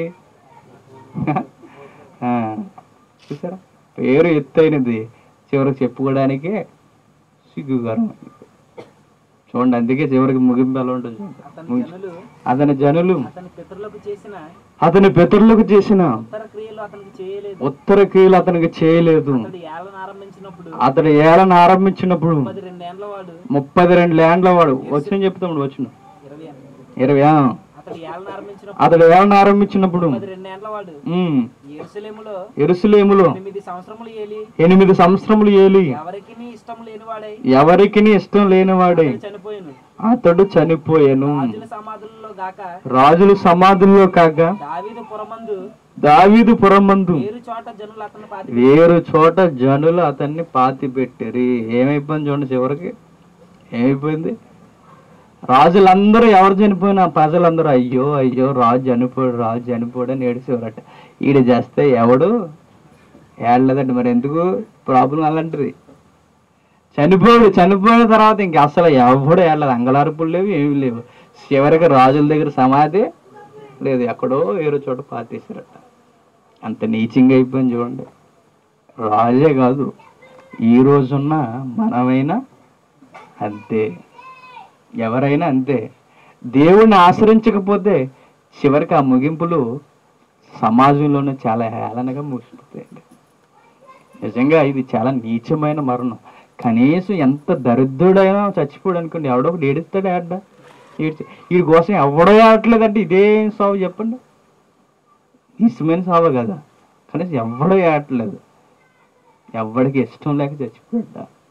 ఆ, చూసారా పేరు ఎత్తైనది చివరికి చెప్పుకోవడానికే సిగ్గుగారం చూడండి అందుకే చివరికి ముగింపు ఎలా ఉంటుంది చూడండి. అతని ముగింపు. జనులు అతని జనులు అతని పితరులకు చేసిన అతని పితరులకు చేసిన ఉత్తర క్రియలు అతనికి చేయలేదు ఉత్తర క్రియలు అతనికి చేయలేదు అతడు ఏళ్ళను ఆరంభించినప్పుడు అతడు ఏళ్ళను ఆరంభించినప్పుడు పది రెండేళ్ల వాడు ముప్పై రెండు ల్యాండ్ల వాడు వచ్చిన చెప్తాడు వచ్చిన ఇరవై ఏళ్ళు. ఇరవై ఆ. అతడు ఏళ్ళను ఆరంభించినప్పుడు అతడు ఏళ్ళను ఆరంభించినప్పుడు పది రెండేళ్ల వాడు ఉమ్, ఎరుసలేములో ఎరుసలేములో ఎనిమిది సంవత్సరములు ఏలి ఎనిమిది సంవత్సరములు ఏలి ఎవరికి ఇష్టం లేనివాడై ఎవరికి ఇష్టం లేనివాడే అతడు చనిపోయాను అతడు చనిపోయాను రాజుల సమాధులలో గాక రాజుల సమాధుల్లో కాక దావీదు పురమందు దావీదు పురమందు వేరు చోట జనులు అతను పాతి వేరు చోట జనులు అతన్ని పాతి పెట్టారు ఏమైపోయింది చూడండి చివరికి ఏమైపోయింది రాజులందరూ ఎవరు చనిపోయినా ప్రజలందరూ అయ్యో అయ్యో రాజు చనిపోయాడు రాజు చనిపోయాడు అని ఏడిసేవారట ఈడ చేస్తే ఎవడు ఏడలేదండి మరి ఎందుకు ప్రాబ్లం అలాంటిది చనిపోయాడు చనిపోయిన తర్వాత ఇంక అసలు ఎవడు ఏడలేదు అంగళార్పులు లేవు ఏమీ లేవు చివరికి రాజుల దగ్గర సమాధి లేదు ఎక్కడో వేరే చోట పాతేశారట అంత నీచింగ్ అయిపోయింది చూడండి రాజే కాదు ఈ రోజున్న మనమైనా అంతే ఎవరైనా అంతే దేవుణ్ణి ఆశ్రయించకపోతే చివరికి ఆ ముగింపులు సమాజంలోనే చాలా హేళనగా ముగిసిపోతాయండి నిజంగా ఇది చాలా నీచమైన మరణం కనీసం ఎంత దరిద్రుడైనా చచ్చిపోడు అనుకోండి ఎవడో ఒకటి ఏడుస్తాడు ఆడ్డా ఏడ్చి వీడి కోసం ఎవడో ఆడట్లేదంటే ఇదేం సావు చెప్పండి ఇష్టమైన సావు కదా కనీసం ఎవడో ఆడట్లేదు ఎవడికి ఇష్టం లేక చచ్చిపోయాడ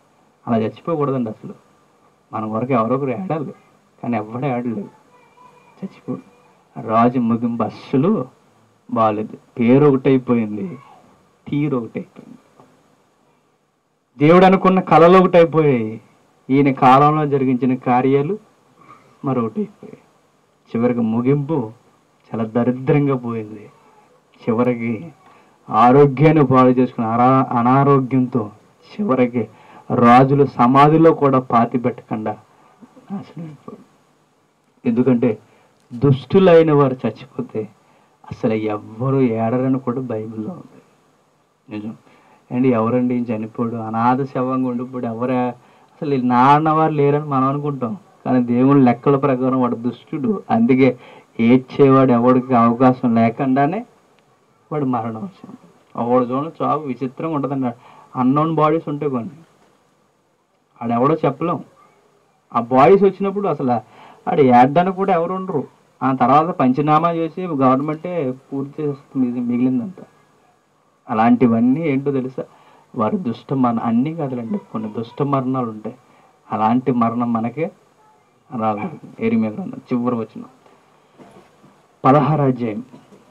అలా చచ్చిపోకూడదండి అసలు మన వరకు ఎవరొకరు ఏడాలి కానీ ఎవడ ఏడలేదు చచ్చిపోడు రాజు ముగింపు అస్సలు బాగాలేదు పేరు ఒకటైపోయింది తీరు ఒకటైపోయింది దేవుడు అనుకున్న కళలు ఒకటైపోయాయి ఈయన కాలంలో జరిగించిన కార్యాలు మరొకటి అయిపోయాయి చివరికి ముగింపు చాలా దరిద్రంగా పోయింది చివరికి ఆరోగ్యాన్ని పాడు చేసుకుని అరా అనారోగ్యంతో చివరికి రాజులు సమాధిలో కూడా పాతి పెట్టకుండా నాశనం అయిపోయాడు ఎందుకంటే దుష్టులైన వారు చచ్చిపోతే అసలు ఎవ్వరు ఏడరని కూడా బైబిల్లో ఉంది నిజం అండి ఎవరండి ఈయన చనిపోడు అనాథ శవంగా ఉండిపోడు ఎవరే అసలు వీళ్ళు నాన్న వారు లేరని మనం అనుకుంటాం కానీ దేవుని లెక్కల ప్రకారం వాడు దుష్టుడు అందుకే ఏడ్చేవాడు ఎవడికి అవకాశం లేకుండానే వాడు మరణం వచ్చింది ఒకడు చూడండి చావు విచిత్రంగా ఉంటుందండి అన్నోన్ బాడీస్ ఉంటాయి కొన్ని ఆడెవడో చెప్పలేం ఆ బాడీస్ వచ్చినప్పుడు అసలు ఆడు ఏడ్డానికి కూడా ఎవరు ఉండరు ఆ తర్వాత పంచనామా చేసి గవర్నమెంటే పూర్తి చేస్తుంది మిగి- మిగిలిందంతా అలాంటివన్నీ ఏంటో తెలుసా వారి దుష్ట మరణ అన్నీ కాదులండి కొన్ని దుష్ట మరణాలు ఉంటాయి అలాంటి మరణం మనకే రాకూడదు ఎరిమే గ్రంథం చివరి వచ్చిన పదహారు అధ్యాయం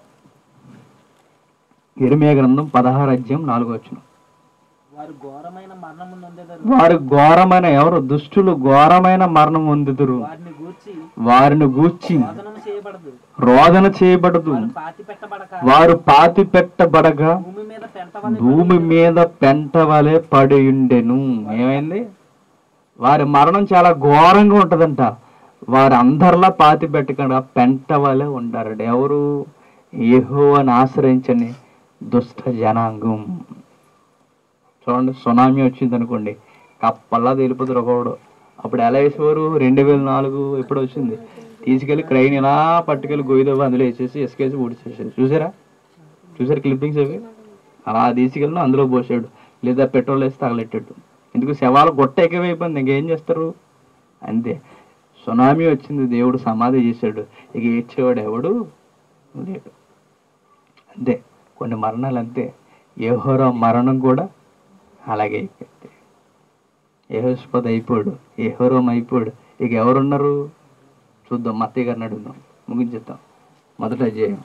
ఎరిమే గ్రంథం పదహారు అధ్యాయం నాలుగో వచ్చిన వారు ఘోరమైన మరణము నొందెదరు వారు ఘోరమైన ఎవరు దుష్టులు ఘోరమైన మరణం పొందుదురు వారిని గూర్చి వారిని గూర్చి రోదనము చేయబడదు రోదన చేయబడదు వారు పాతి పెట్టబడక వారు పాతి పెట్టబడగా భూమి మీద పెంటవలె భూమి మీద పెంట వలె పడి ఉండెను ఏమైంది వారి మరణం చాలా ఘోరంగా ఉంటదంట వారు అందరిలా పాతి పెట్టకుండా పెంట వలె ఉంటారట ఎవరు యెహోవాను ఆశ్రయించని దుష్ట జనాంగం చూడండి సునామీ వచ్చింది అనుకోండి కప్పల్లా తేలిపోతారు ఒకడు అప్పుడు ఎలా వేసేవారు రెండు వేల నాలుగు ఎప్పుడు వచ్చింది తీసుకెళ్లి క్రైన్ ఇలా పట్టుకెళ్ళి గొయ్యిదవ్వ అందులో వేసేసి ఇసుకేసి ఊడిచేసారు చూసారా చూసారు క్లిప్పింగ్స్ అవి అలా తీసుకెళ్ళిన అందులో పోసాడు లేదా పెట్రోల్ వేసి తగలెట్టాడు ఎందుకు శవాలు గొట్ట ఎక్కువైపోయింది ఇంకేం చేస్తారు అంతే సునామీ వచ్చింది దేవుడు సమాధి చేశాడు ఇక ఏడ్చేవాడు ఎవడు లేడు అంతే కొన్ని మరణాలు అంతే ఏహోరో మరణం కూడా అలాగే అయిపోయింది ఏహోస్పద అయిపోయాడు ఏహోరం అయిపోయాడు ఇక ఎవరున్నారు చూద్దాం మత్తయ్య గారిని అడుగుదాం ముగించేద్దాం మొదటి అధ్యాయం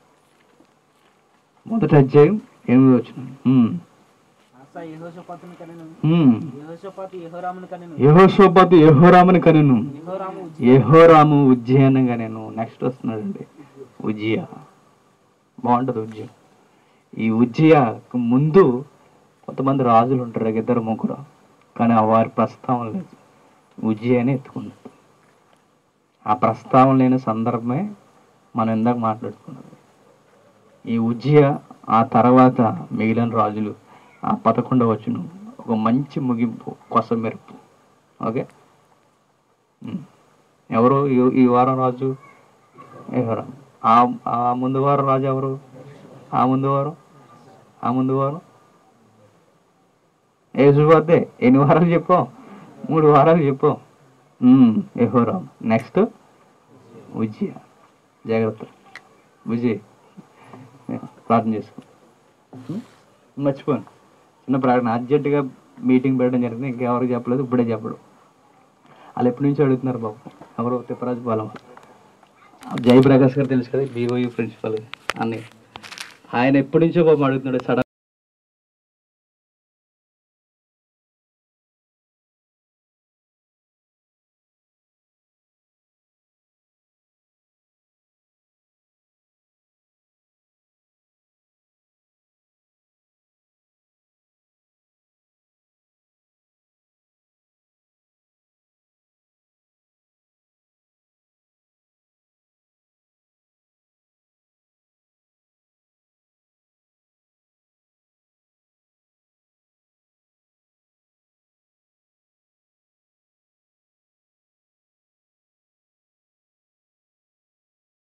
మొదటి అధ్యాయం ఎనిమిది వచ్చిన ఆసా యెహోషాపాతుని కనెను ఉమ్. యెహోషాపాతు యెహోరామును కనెను యెహోషోపతు యెహోరాముని కనెను యెహోరాము యెహోరాము ఉజ్జయనంగా నేను నెక్స్ట్ వస్తున్నాడండి ఉజ్జియా బాగుంటుంది ఉజ్జయం ఈ ఉజ్జియాకు ముందు కొంతమంది రాజులు ఉంటారు ఒక ఇద్దరు ముగ్గురు కానీ ఆ వారి ప్రస్తావన లేదు ఉజ్జియాని ఎత్తుకున్నాడు ఆ ప్రస్తావన లేని సందర్భమే మనం ఇందాక మాట్లాడుకున్నది ఈ ఉజ్జియా ఆ తర్వాత మిగిలిన రాజులు ఆ పదకొండవ వచ్చును ఒక మంచి ముగింపు కొస మెరుపు ఓకే ఉమ్. ఎవరు ఈ- ఈ వారం రాజు ఎవరు ఆ ఆ ముందు వారం రాజు ఎవరు ఆ ముందు వారం ఆ ముందు వారం ఏ చూపద్దే ఎన్ని వారాలు చెప్పు మూడు వారాలు చెప్పు ఎహోరాం నెక్స్ట్ ఉజ్జియ జాగ్రత్త విజయ్ ప్రార్థన చేసుకో ఉమ్, మర్చిపోను చిన్న ప్రార్థన అర్జెంటుగా మీటింగ్ పెట్టడం జరిగింది ఇంకెవరికి చెప్పలేదు ఇప్పుడే చెప్పడు వాళ్ళు ఎప్పటి నుంచి అడుగుతున్నారు బాబు ఎవరు తిప్పరాజు బాలం జయప్రకాష్ గారు తెలుసు కదా బీఓయూ ప్రిన్సిపల్ అని ఆయన ఎప్పటి నుంచో బాబు అడుగుతున్నాడు సడన్